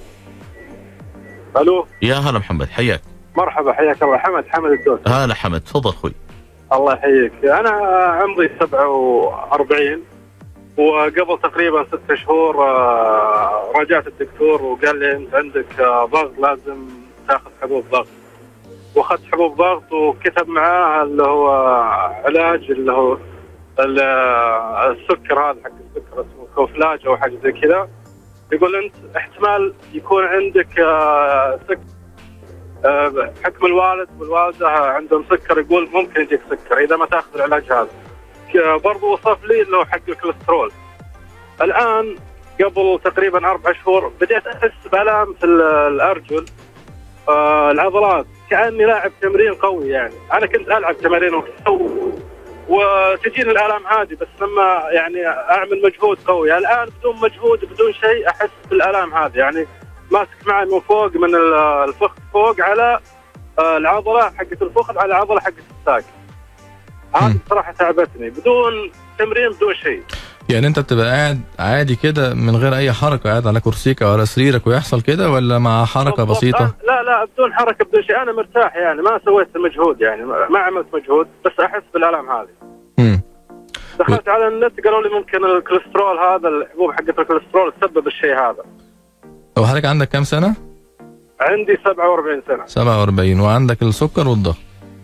الو يا هلا محمد حياك مرحبا حياك الله حمد حمد الدوس هلا حمد تفضل اخوي الله يحييك انا عمري 47 وقبل تقريبا ست شهور آه، راجعت الدكتور وقال لي انت عندك آه، ضغط لازم تاخذ حبوب ضغط واخذت حبوب ضغط وكتب معاه اللي هو علاج اللي هو ال- آه، السكر هذا حق السكر اسمه كوفلاج او حاجه زي كذا يقول انت احتمال يكون عندك آه، سكر آه، بحكم الوالد والوالده عندهم سكر يقول ممكن يجيك سكر اذا ما تاخذ العلاج هذا ك- برضو وصف لي انه حق الكوليسترول الان قبل تقريبا اربع شهور بديت احس بالام في ال- الارجل آه العضلات كاني لاعب تمرين قوي يعني انا كنت العب تمارين وكذا و- وتجيني الالام هذه بس لما يعني اعمل مجهود قوي الان بدون مجهود بدون شيء احس بالالام هذه يعني ماسك معي من فوق من ال- الفخذ فوق على آه، العضله حقت الفخذ على العضله حقت الساق هذه مم. صراحه تعبتني بدون تمرين بدون شيء يعني انت بتبقى قاعد عادي كده من غير اي حركه قاعد على كرسيك او على سريرك ويحصل كده ولا مع حركه بالضبط. بسيطه أنا- لا لا بدون حركه بدون شيء انا مرتاح يعني ما سويت مجهود يعني ما ما عملت مجهود بس احس بالالام هذه امم دخلت على النت قالوا لي ممكن الكوليسترول هذا الحبوب حقت الكوليسترول تسبب الشيء هذا هو حضرتك عندك كام سنه عندي 47 سنه 47 وعندك السكر والضغط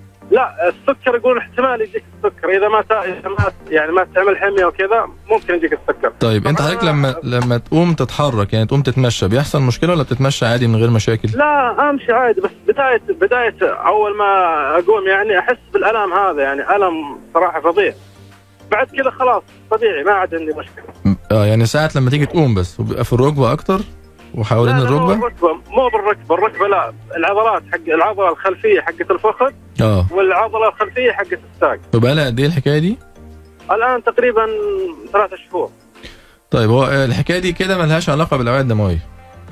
لا السكر يقول احتمال يجيك السكر اذا ما تا... إذا ما يعني ما تعمل حميه وكذا ممكن يجيك السكر طيب انت حضرتك لما لما تقوم تتحرك يعني تقوم تتمشى بيحصل مشكله ولا بتتمشى عادي من غير مشاكل لا امشي عادي بس بدايه بدايه اول ما اقوم يعني احس بالالم هذا يعني الم صراحه فظيع بعد كذا خلاص طبيعي ما عاد عندي مشكله اه يعني ساعه لما تيجي تقوم بس وبيبقى في الركبه اكتر وحوالين لا لا مو الركبه بالركبه مو بالركبه الركبه لا العضلات حق العضله الخلفيه حقت الفخذ اه والعضله الخلفيه حقت الساق وبقى لها قد ايه الحكايه دي الان تقريبا ثلاثة شهور طيب هو آه، الحكايه دي كده ملهاش علاقه بالاوعيه الدمويه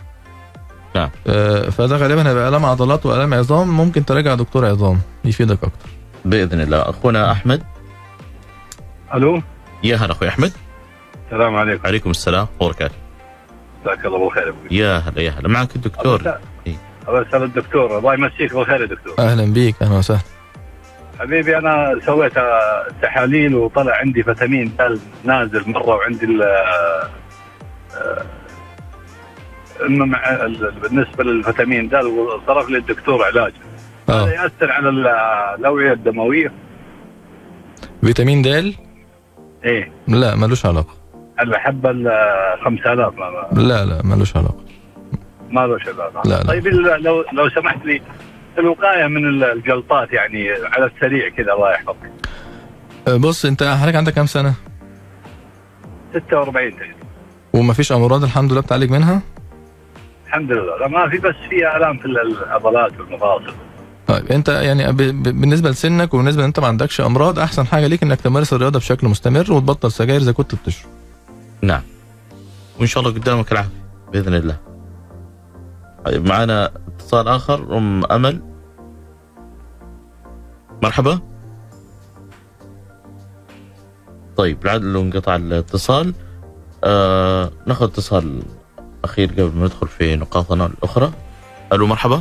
نعم. آه فده غالبا هيبقى الام عضلات والام عظام ممكن تراجع دكتور عظام يفيدك اكتر باذن الله اخونا احمد الو يا هلا اخوي احمد السلام عليكم عليكم السلام وبركاته جزاك الله بالخير أبوي. يا هلا يا هلا معك الدكتور أبو- ابو اسال الدكتور الله يمسيك بالخير يا دكتور اهلا بيك اهلا وسهلا حبيبي انا سويت آه، تحاليل وطلع عندي فيتامين د نازل مره وعندي ال آه، آه، انه مع ال- بالنسبه للفيتامين د وصرف لي الدكتور علاج هذا اه ياثر على ال- الاوعيه الدمويه فيتامين د ايه لا ملوش علاقه الحبه ال 5000 ما لا لا ملوش علاقه ما له علاقه لا، لا. طيب ال- لو لو سمحت لي الوقايه من ال- الجلطات يعني على السريع كذا الله يحفظك آه، بص انت حضرتك عندك كام سنه 46 تقريبا ومفيش امراض الحمد لله بتعالج منها الحمد لله لا ما في بس في الام في العضلات والمفاصل طيب انت يعني ب... ب... بالنسبه لسنك وبالنسبه ان انت ما عندكش امراض احسن حاجه ليك انك تمارس الرياضه بشكل مستمر وتبطل سجاير اذا كنت بتشرب نعم وان شاء الله قدامك العافيه باذن الله طيب معنا اتصال اخر ام امل مرحبا طيب لعله انقطع الاتصال آه ناخذ اتصال اخير قبل ما ندخل في نقاطنا الاخرى الو مرحبا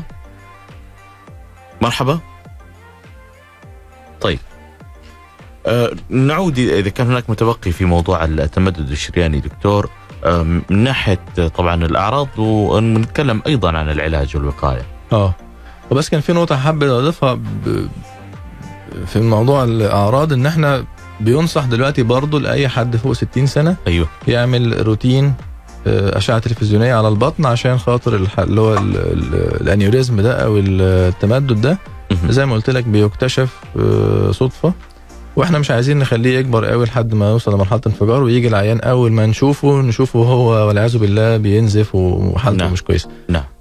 مرحبا طيب آه نعود اذا كان هناك متبقي في موضوع التمدد الشرياني دكتور آه من ناحيه آه، طبعا الاعراض ونتكلم ايضا عن العلاج والوقايه اه وبس كان في نقطه حابب اضيفها ب... في موضوع الاعراض ان احنا بينصح دلوقتي برضه لاي حد فوق 60 سنه ايوه يعمل روتين آه، اشعه تلفزيونيه على البطن عشان خاطر الح- اللي هو ال- ال- الانيوريزم ده او التمدد ده مهم. زي ما قلت لك بيكتشف آه، صدفه واحنا مش عايزين نخليه يكبر قوي لحد ما يوصل لمرحله انفجار ويجي العيان اول ما نشوفه نشوفه هو والعياذ بالله بينزف وحالته نعم. مش كويسه نعم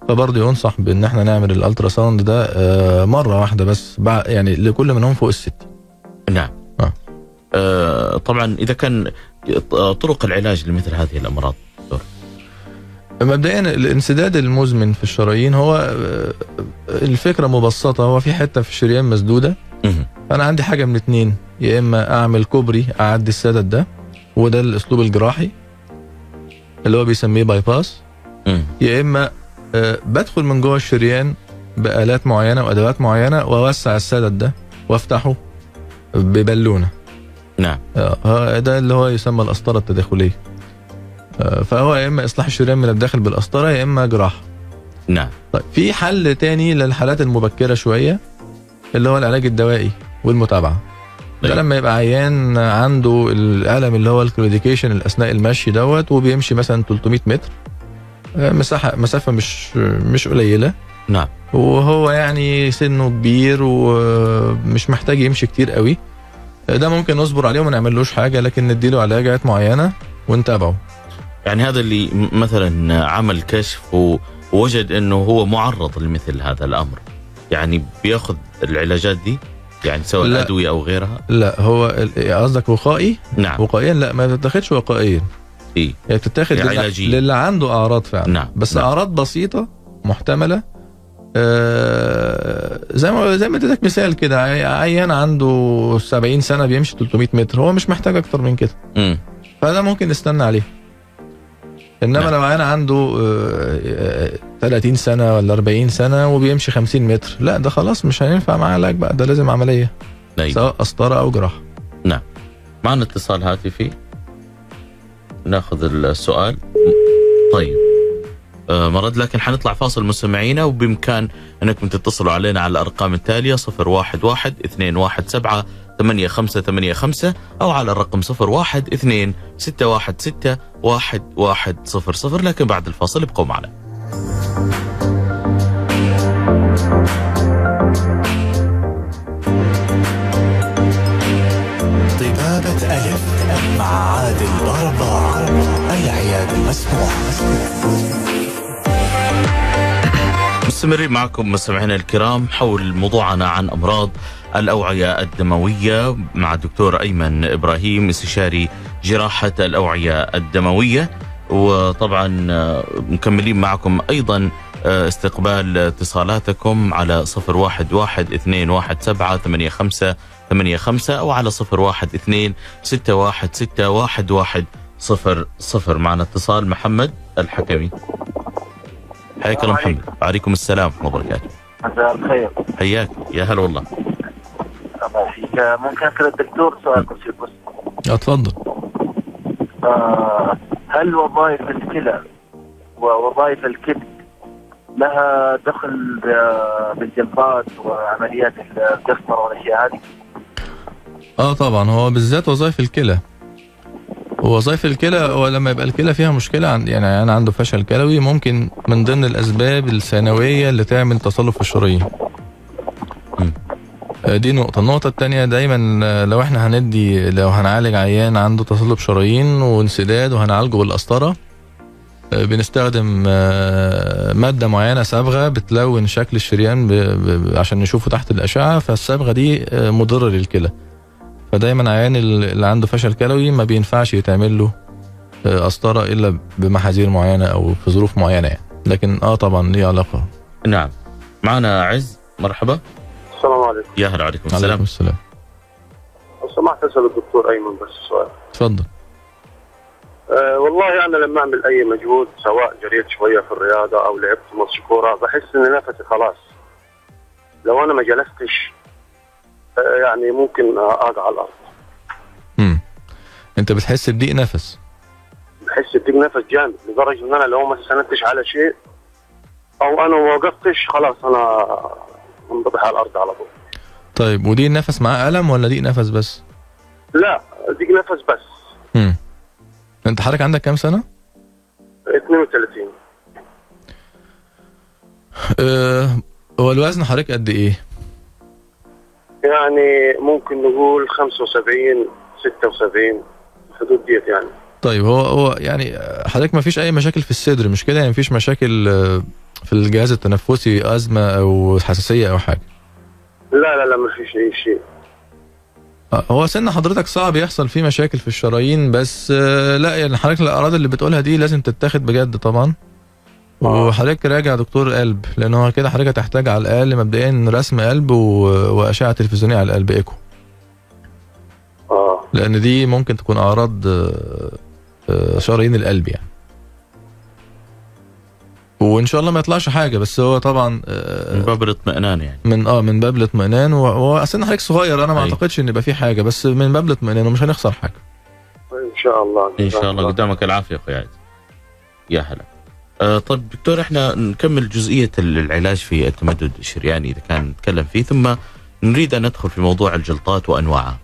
فبرضه ينصح بان احنا نعمل الالترا ساوند ده آه، مره واحده بس بع- يعني لكل منهم فوق الست نعم آه. آه طبعا اذا كان طرق العلاج لمثل هذه الامراض دكتور مبدئيا الانسداد المزمن في الشرايين هو آه، الفكره مبسطه هو في حته في الشريان مسدوده مهم. انا عندي حاجه من اتنين يا اما اعمل كوبري اعدي السدد ده وده الاسلوب الجراحي اللي هو بيسميه باي باس مم. يا اما آه، بدخل من جوه الشريان بالات معينه وادوات معينه واوسع السدد ده وافتحه ببالونه نعم آه، آه، ده اللي هو يسمى القسطره التداخليه آه، فهو يا اما اصلاح الشريان من الداخل بالقسطره يا اما جراحه نعم طيب في حل تاني للحالات المبكره شويه اللي هو العلاج الدوائي والمتابعه ده أيوة. لما يبقى عيان عنده الالم اللي هو الكلوديكيشن اثناء المشي دوت وبيمشي مثلا 300 متر آه، مساحه مسافه مش مش قليله نعم وهو يعني سنه كبير ومش محتاج يمشي كتير قوي ده ممكن نصبر عليه وما نعملوش حاجه لكن نديله علاجات معينه ونتابعه يعني هذا اللي م- مثلا عمل كشف و- ووجد انه هو معرض لمثل هذا الامر يعني بياخذ العلاجات دي يعني سواء لا. ادويه او غيرها لا هو ال- قصدك وقائي نعم وقائيا لا ما تتاخدش وقائيا اي هي بتتاخد هي للي, علاجية. للي عنده اعراض فعلا نعم، بس نعم. اعراض بسيطه محتمله آه زي ما زي ما اديتك مثال كده عي- عيان عنده 70 سنه بيمشي 300 متر هو مش محتاج اكتر من كده مم. فده ممكن نستنى عليه انما نعم. لو عيان عنده آه، آه، 30 سنه ولا 40 سنه وبيمشي 50 متر لا ده خلاص مش هينفع معاه علاج بقى ده لازم عمليه أيوة. سواء قسطره او جراحه معنا اتصال هاتفي ناخذ السؤال طيب آه، مرد لكن حنطلع فاصل مستمعينا وبامكان انكم تتصلوا علينا على الارقام التاليه 011 217 8585 او على الرقم 012 2 616 1100 لكن بعد الفاصل ابقوا معنا طبابة ألف مع عادل ضربة العياد المسموع مستمرين معكم مستمعينا الكرام حول موضوعنا عن امراض الاوعيه الدمويه مع الدكتور ايمن ابراهيم استشاري جراحه الاوعيه الدمويه وطبعا آه، مكملين معكم ايضا آه، استقبال اتصالاتكم على 011 217 85 85 او على 012 616 1100 معنا اتصال محمد الحكمي حياك الله محمد وعليكم السلام ورحمه الله وبركاته مساء الخير حياك يا هلا والله الله يحييك ممكن اسال الدكتور سؤال بسيط بس اتفضل آه هل وظائف الكلى ووظائف الكبد لها دخل ب- بالجلطات وعمليات القسطره والاشياء هذه؟ اه طبعا هو بالذات وظائف الكلى وظائف الكلى هو لما يبقى الكلى فيها مشكله عن يعني انا عنده فشل كلوي ممكن من ضمن الاسباب الثانويه اللي تعمل تصلب في الشرايين مم. آه، دي نقطة، النقطة التانية دايما آه، لو احنا هندي لو هنعالج عيان عنده تصلب شرايين وانسداد وهنعالجه بالقسطرة آه، بنستخدم آه، مادة معينة صبغة بتلون شكل الشريان ب... ب... عشان نشوفه تحت الأشعة فالصبغة دي آه، مضرة للكلى فدايما عيان اللي عنده فشل كلوي ما بينفعش يتعمل له آه، قسطرة إلا بمحاذير معينة أو في ظروف معينة يعني لكن اه طبعا ليه علاقة نعم معنا عز مرحبا السلام عليكم يا هلا عليكم عليكم السلام السلام لو سمحت اسال الدكتور ايمن بس سؤال اتفضل أه والله انا لما اعمل اي مجهود سواء جريت شويه في الرياضه او لعبت ماتش كوره بحس ان نفسي خلاص لو انا ما جلستش أه يعني ممكن اقع على الارض مم. انت بتحس بضيق نفس بحس بضيق نفس جامد لدرجه ان انا لو ما استندتش على شيء او انا ما وقفتش خلاص انا انبطح على الارض على طول طيب ودي النفس معاه ألم ولا ضيق نفس بس؟ لا ضيق نفس بس مم. انت حضرتك عندك كام سنة؟ 32 آه هو الوزن حضرتك قد ايه؟ يعني ممكن نقول 75 76 الحدود ديت يعني طيب هو هو يعني آه، حضرتك ما فيش اي مشاكل في الصدر مش كده يعني مفيش مشاكل آه، في الجهاز التنفسي ازمه او حساسيه او حاجه لا لا لا ما فيش اي شيء آه، هو سن حضرتك صعب يحصل فيه مشاكل في الشرايين بس آه، لا يعني حضرتك الاعراض اللي بتقولها دي لازم تتاخد بجد طبعا وحضرتك راجع دكتور قلب لان هو كده حضرتك هتحتاج على الاقل مبدئيا رسم قلب و- واشعه تلفزيونيه على القلب ايكو اه لان دي ممكن تكون اعراض آه، آه، شرايين القلب يعني وان شاء الله ما يطلعش حاجه بس هو طبعا آه، من باب الاطمئنان يعني من اه من باب الاطمئنان و- هو سن حضرتك صغير انا ما أي. اعتقدش ان يبقى فيه حاجه بس من باب الاطمئنان ومش هنخسر حاجه ان شاء الله ان شاء الله قدامك العافيه اخوي عايز يا هلا آه طيب دكتور احنا نكمل جزئيه العلاج في التمدد الشرياني اذا كان نتكلم فيه ثم نريد ان ندخل في موضوع الجلطات وانواعها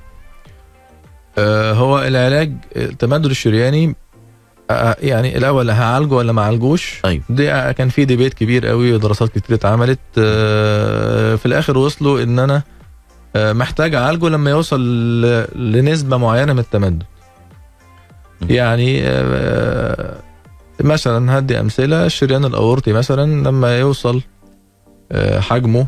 آه هو العلاج التمدد الشرياني آه يعني الاول هعالجه ولا ما عالجوش أيوة. دي آه، كان في ديبيت كبير قوي ودراسات كتير اتعملت آه في الاخر وصلوا ان انا آه محتاج اعالجه لما يوصل ل- لنسبه معينه من التمدد يعني آه مثلا هدي امثله الشريان الاورطي مثلا لما يوصل آه حجمه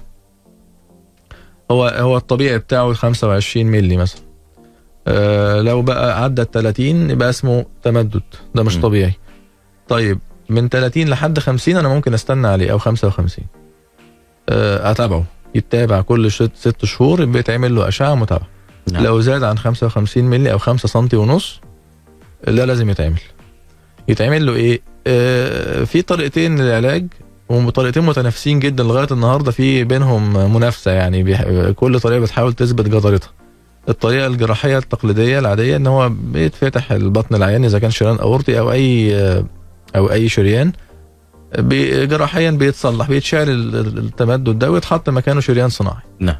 هو هو الطبيعي بتاعه 25 مللي مثلا آه لو بقى عدى ال 30 يبقى اسمه تمدد ده مش م. طبيعي طيب من 30 لحد 50 انا ممكن استنى عليه او 55 آه اتابعه يتابع كل ست, ست شهور بيتعمل له اشعه متابعه نعم. لو زاد عن 55 مللي او 5 سم ونص لا لازم يتعمل يتعمل له ايه آه في طريقتين للعلاج وطريقتين متنافسين جدا لغايه النهارده في بينهم منافسه يعني بيح... كل طريقه بتحاول تثبت جدارتها الطريقه الجراحيه التقليديه العاديه ان هو بيتفتح البطن العيان اذا كان شريان اورطي او اي او اي شريان بي- جراحيا بيتصلح بيتشال ال- ال- التمدد ده ويتحط مكانه شريان صناعي نعم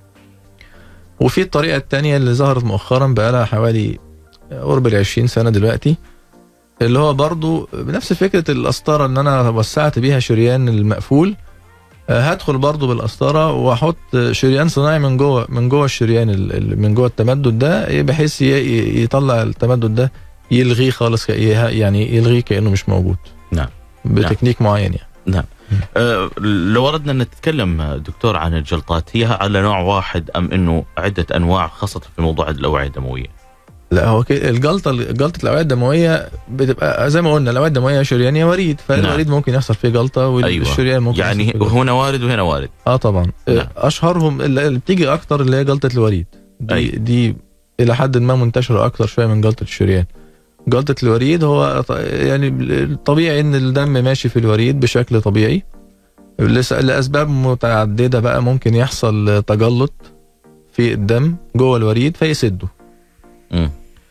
وفي الطريقه الثانيه اللي ظهرت مؤخرا بقى لها حوالي قرب ال 20 سنه دلوقتي اللي هو برضو بنفس فكره القسطره ان انا وسعت بيها شريان المقفول آه، هدخل برضو بالقسطره واحط شريان صناعي من جوه من جوه الشريان ال- ال- من جوه التمدد ده بحيث ي- ي- يطلع التمدد ده يلغيه خالص ك- يعني يلغيه كانه مش موجود نعم بتكنيك معين يعني نعم آه لو اردنا ان نتكلم آه، دكتور عن الجلطات هي على نوع واحد ام انه عده انواع خاصه في موضوع الاوعيه الدمويه لا هو كده الجلطه جلطه الاوعيه الدمويه بتبقى زي ما قلنا الاوعيه الدمويه شريانيه وريد فالوريد ممكن يحصل فيه جلطه والشريان ممكن يعني يحصل فيه جلطة. هنا وارد وهنا وارد اه طبعا نعم. آه، اشهرهم اللي اللي بتيجي اكتر اللي هي جلطه الوريد دي أي. دي الى حد ما منتشره اكتر شويه من جلطه الشريان جلطه الوريد هو ط- يعني الطبيعي ان الدم ماشي في الوريد بشكل طبيعي لس- لاسباب متعدده بقى ممكن يحصل تجلط في الدم جوه الوريد فيسده مم.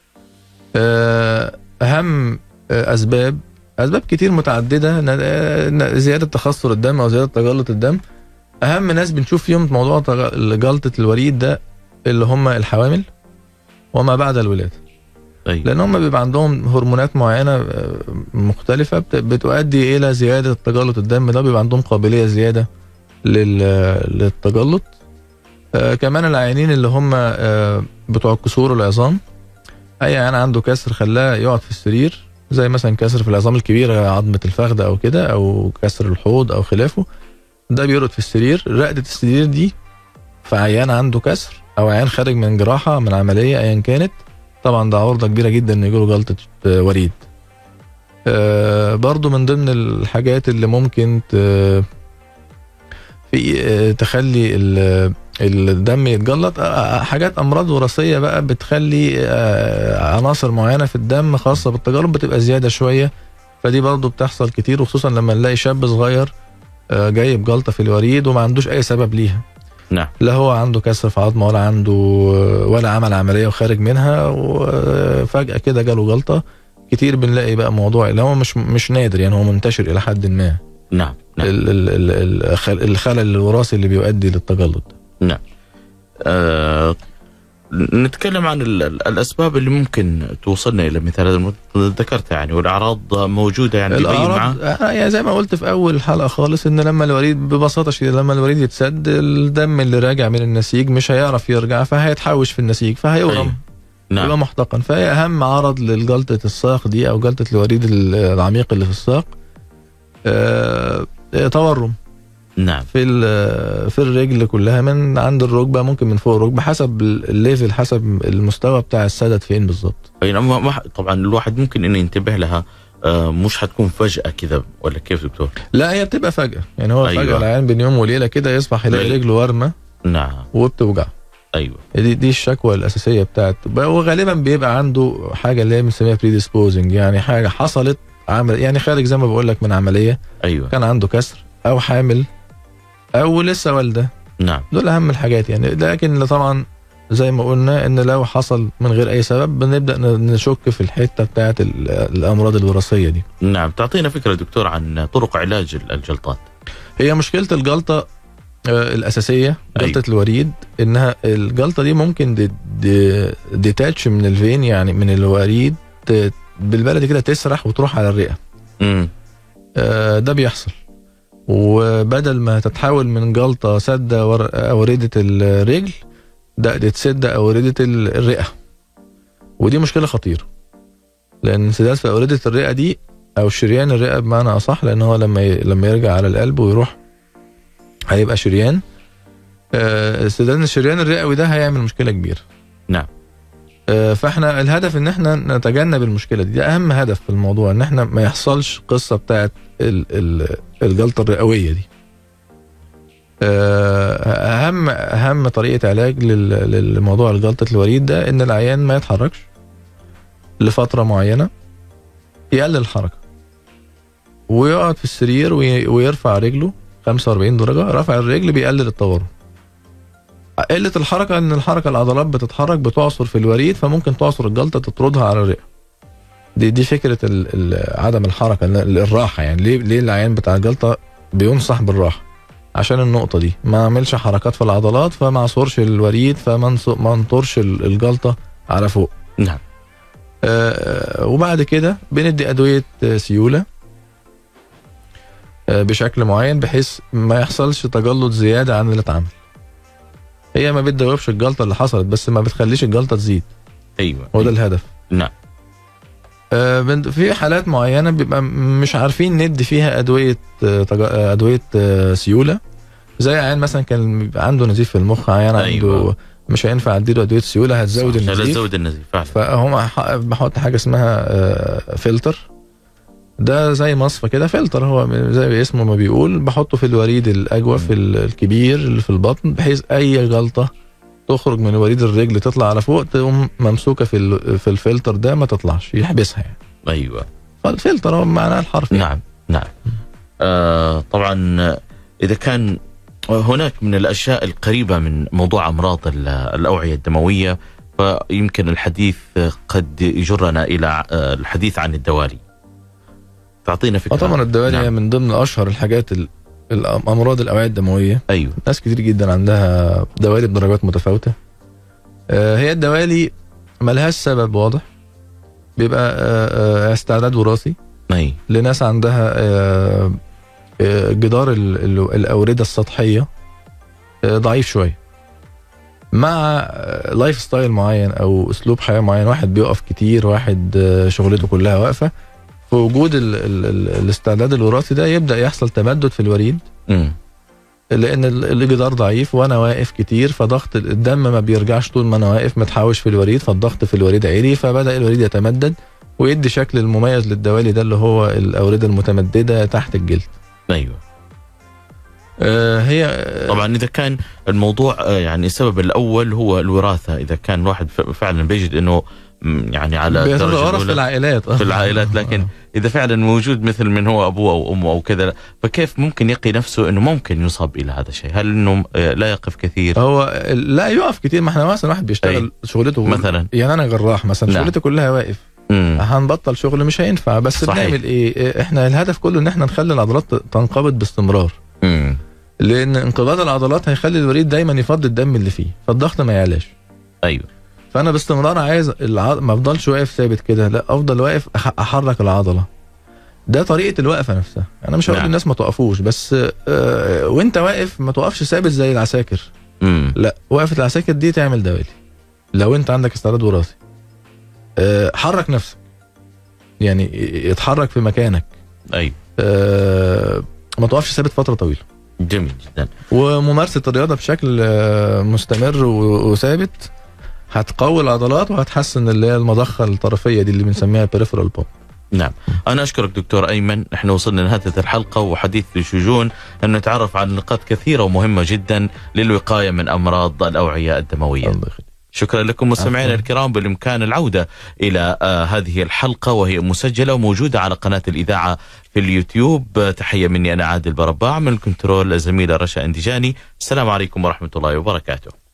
آه، اهم آه، اسباب اسباب كتير متعدده ن- آه، ن- زياده تخثر الدم او زياده تجلط الدم اهم ناس بنشوف فيهم موضوع تغ- جلطه الوريد ده اللي هم الحوامل وما بعد الولاده أي. لان هم بيبقى عندهم هرمونات معينه آه، مختلفه بت- بتؤدي الى زياده تجلط الدم ده بيبقى عندهم قابليه زياده لل- للتجلط آه، كمان العيانين اللي هم آه، بتوع الكسور والعظام اي عيان عنده كسر خلاه يقعد في السرير زي مثلا كسر في العظام الكبيره عظمه الفخذ او كده او كسر الحوض او خلافه ده بيرقد في السرير رقده السرير دي في عيان عنده كسر او عيان خارج من جراحه من عمليه ايا كانت طبعا ده عرضه كبيره جدا ان يجيله جلطه آه، وريد آه، برضو من ضمن الحاجات اللي ممكن ت- في آه، تخلي ال- الدم يتجلط آه، آه، حاجات امراض وراثيه بقى بتخلي آه، عناصر معينه في الدم خاصه بالتجارب بتبقى زياده شويه فدي برضو بتحصل كتير وخصوصا لما نلاقي شاب صغير آه، جاي بجلطه في الوريد وما عندوش اي سبب ليها نعم لا هو عنده كسر في عظمه ولا عنده ولا عمل عمليه وخارج منها وفجاه كده جاله جلطه كتير بنلاقي بقى موضوع اللي هو مش مش نادر يعني هو منتشر الى حد ما نعم نعم ال- ال- ال- الخل- الخلل الوراثي اللي بيؤدي للتجلط نعم آه نتكلم عن ال- ال- الاسباب اللي ممكن توصلنا الى مثال هذا الموضوع. ذكرتها يعني والاعراض موجوده يعني تبين معاه الاعراض آه، يعني زي ما قلت في اول حلقه خالص ان لما الوريد ببساطه شديده لما الوريد يتسد الدم اللي راجع من النسيج مش هيعرف يرجع فهيتحوش في النسيج فهيورم أيوة. نعم يبقى محتقن فهي اهم عرض للجلطه الساق دي او جلطه الوريد ال- العميق اللي في الساق آه، آه، تورم نعم في ال- في الرجل كلها من عند الركبه ممكن من فوق الركبه حسب ال- الليفل حسب المستوى بتاع السدد فين بالظبط أي نعم، ما- ما- طبعا الواحد ممكن انه ينتبه لها آه، مش حتكون فجأة كذا ولا كيف دكتور؟ لا هي بتبقى فجاه يعني هو أيوة. فجاه العيان بين يوم وليله كده يصبح يلاقي ليل. رجله ورمه نعم وبتوجع ايوه دي دي الشكوى الاساسيه بتاعت وغالبا بيبقى عنده حاجه اللي هي بنسميها بريديسبوزنج يعني حاجه حصلت عمل يعني خارج زي ما بقول لك من عمليه ايوه كان عنده كسر او حامل او لسه والده نعم دول اهم الحاجات يعني لكن طبعا زي ما قلنا ان لو حصل من غير اي سبب بنبدا ن- نشك في الحته بتاعت ال- الامراض الوراثيه دي نعم تعطينا فكرة دكتور عن طرق علاج الجلطات هي مشكله الجلطه آه، الاساسيه أيوة. جلطه الوريد انها الجلطه دي ممكن دي دي ديتاتش من الفين يعني من الوريد ت- بالبلدي كده تسرح وتروح على الرئه امم آه، ده بيحصل وبدل ما تتحول من جلطه سادة ور- اوردة الرجل ده تتسد اوردة ال- الرئه ودي مشكله خطيره لان انسداد في اوردة الرئه دي او شريان الرئه بمعنى اصح لان هو لما ي... لما يرجع على القلب ويروح هيبقى شريان آه، انسداد الشريان الرئوي ده هيعمل مشكله كبيره نعم آه، فاحنا الهدف ان احنا نتجنب المشكله دي ده اهم هدف في الموضوع ان احنا ما يحصلش قصه بتاعت ال- ال- الجلطه الرئويه دي آه، اهم اهم طريقه علاج لل- للموضوع الجلطه الوريد ده ان العيان ما يتحركش لفتره معينه يقلل الحركه ويقعد في السرير وي- ويرفع رجله 45 درجه رفع الرجل بيقلل التورم قله الحركه ان الحركه العضلات بتتحرك بتعصر في الوريد فممكن تعصر الجلطه تطردها على الرئه دي دي فكره ال ال عدم الحركه ال- الراحه يعني ليه ليه العيان بتاع الجلطه بينصح بالراحه عشان النقطه دي ما اعملش حركات في العضلات فما اعصرش الوريد فما نص- ما انطرش ال- الجلطه على فوق نعم آه، وبعد كده بندي ادويه آه، سيوله آه، بشكل معين بحيث ما يحصلش تجلط زياده عن اللي اتعمل هي ما بتدوبش الجلطه اللي حصلت بس ما بتخليش الجلطه تزيد ايوه هو ده الهدف نعم آه، بن- في حالات معينه بيبقى م- مش عارفين ندي فيها ادويه آه، تج- آه، ادويه آه، سيوله زي عيان مثلا كان بيبقى عنده نزيف في المخ عيان عنده أيوة. مش هينفع اديله ادويه سيوله هتزود عشان لا النزيف تزود النزيف فعلا فهم ح- بحط حاجه اسمها آه، فلتر ده زي مصفى كده فلتر هو زي اسمه ما بيقول بحطه في الوريد الاجوف ال- الكبير اللي في البطن بحيث اي جلطه تخرج من وريد الرجل تطلع على فوق تقوم ممسوكه في ال- في الفلتر ده ما تطلعش يحبسها يعني ايوه فالفلتر هو معناه الحرفي نعم نعم آه طبعا آه، اذا كان هناك من الاشياء القريبه من موضوع امراض ال- الاوعيه الدمويه فيمكن الحديث آه، قد يجرنا الى آه، الحديث عن الدوالي تعطينا فكره اه طبعا الدوالي هي نعم. من ضمن اشهر الحاجات ال- الامراض الاوعيه الدمويه ايوه ناس كتير جدا عندها دوالي بدرجات متفاوته آه، هي الدوالي ملهاش سبب واضح بيبقى آه، آه، استعداد وراثي اي لناس عندها آه، آه، جدار ال- ال- الاورده السطحيه آه، ضعيف شويه مع آه، لايف ستايل معين او اسلوب حياه معين واحد بيقف كتير واحد آه، شغلته كلها واقفه في وجود ال ال ال الاستعداد الوراثي ده يبدا يحصل تمدد في الوريد امم لان ال- الجدار ضعيف وانا واقف كتير فضغط الدم ما بيرجعش طول ما انا واقف متحوش في الوريد فالضغط في الوريد عالي فبدا الوريد يتمدد ويدي شكل المميز للدوالي ده اللي هو الاورده المتمدده تحت الجلد ايوه آه هي طبعا اذا كان الموضوع آه، يعني السبب الاول هو الوراثه اذا كان الواحد ف- فعلا بيجد انه مم، يعني على الدرجه بيتضارب في الاولى العائلات في العائلات لكن اذا فعلا موجود مثل من هو ابوه او امه او كذا فكيف ممكن يقي نفسه انه ممكن يصاب الى هذا الشيء؟ هل انه آه، لا يقف كثير؟ هو لا يقف كتير ما احنا مثلا واحد بيشتغل أي. شغلته مثلا يعني انا جراح مثلا نعم. شغلتي كلها واقف امم هنبطل شغل مش هينفع بس صحيح. بنعمل ايه إيه، احنا الهدف كله ان احنا نخلي العضلات تنقبض باستمرار امم لان انقباض العضلات هيخلي الوريد دايما يفضي الدم اللي فيه فالضغط ما يعلاش ايوه فانا باستمرار عايز الع... ما افضلش واقف ثابت كده لا افضل واقف أح... احرك العضله ده طريقه الوقفه نفسها انا مش هقول نعم. للناس ما توقفوش بس آه وانت واقف ما توقفش ثابت زي العساكر امم لا وقفه العساكر دي تعمل دوالي لو انت عندك استعداد وراثي آه حرك نفسك يعني اتحرك في مكانك ايوه آه ما توقفش ثابت فتره طويله جميل جدا وممارسه الرياضه بشكل آه، مستمر و- وثابت هتقوي العضلات وهتحسن اللي هي المضخه الطرفيه دي اللي بنسميها peripheral pump نعم أنا أشكرك دكتور أيمن نحن وصلنا لنهاية الحلقة وحديث لشجون أن نتعرف عن نقاط كثيرة ومهمة جدا للوقاية من أمراض الأوعية الدموية الله يخليك شكرا لكم مستمعينا عفواً. الكرام بالإمكان العودة إلى آه هذه الحلقة وهي مسجلة وموجودة على قناة الإذاعة في اليوتيوب آه، تحية مني أنا عادل برباع من الكنترول الزميلة رشا أنديجاني السلام عليكم ورحمة الله وبركاته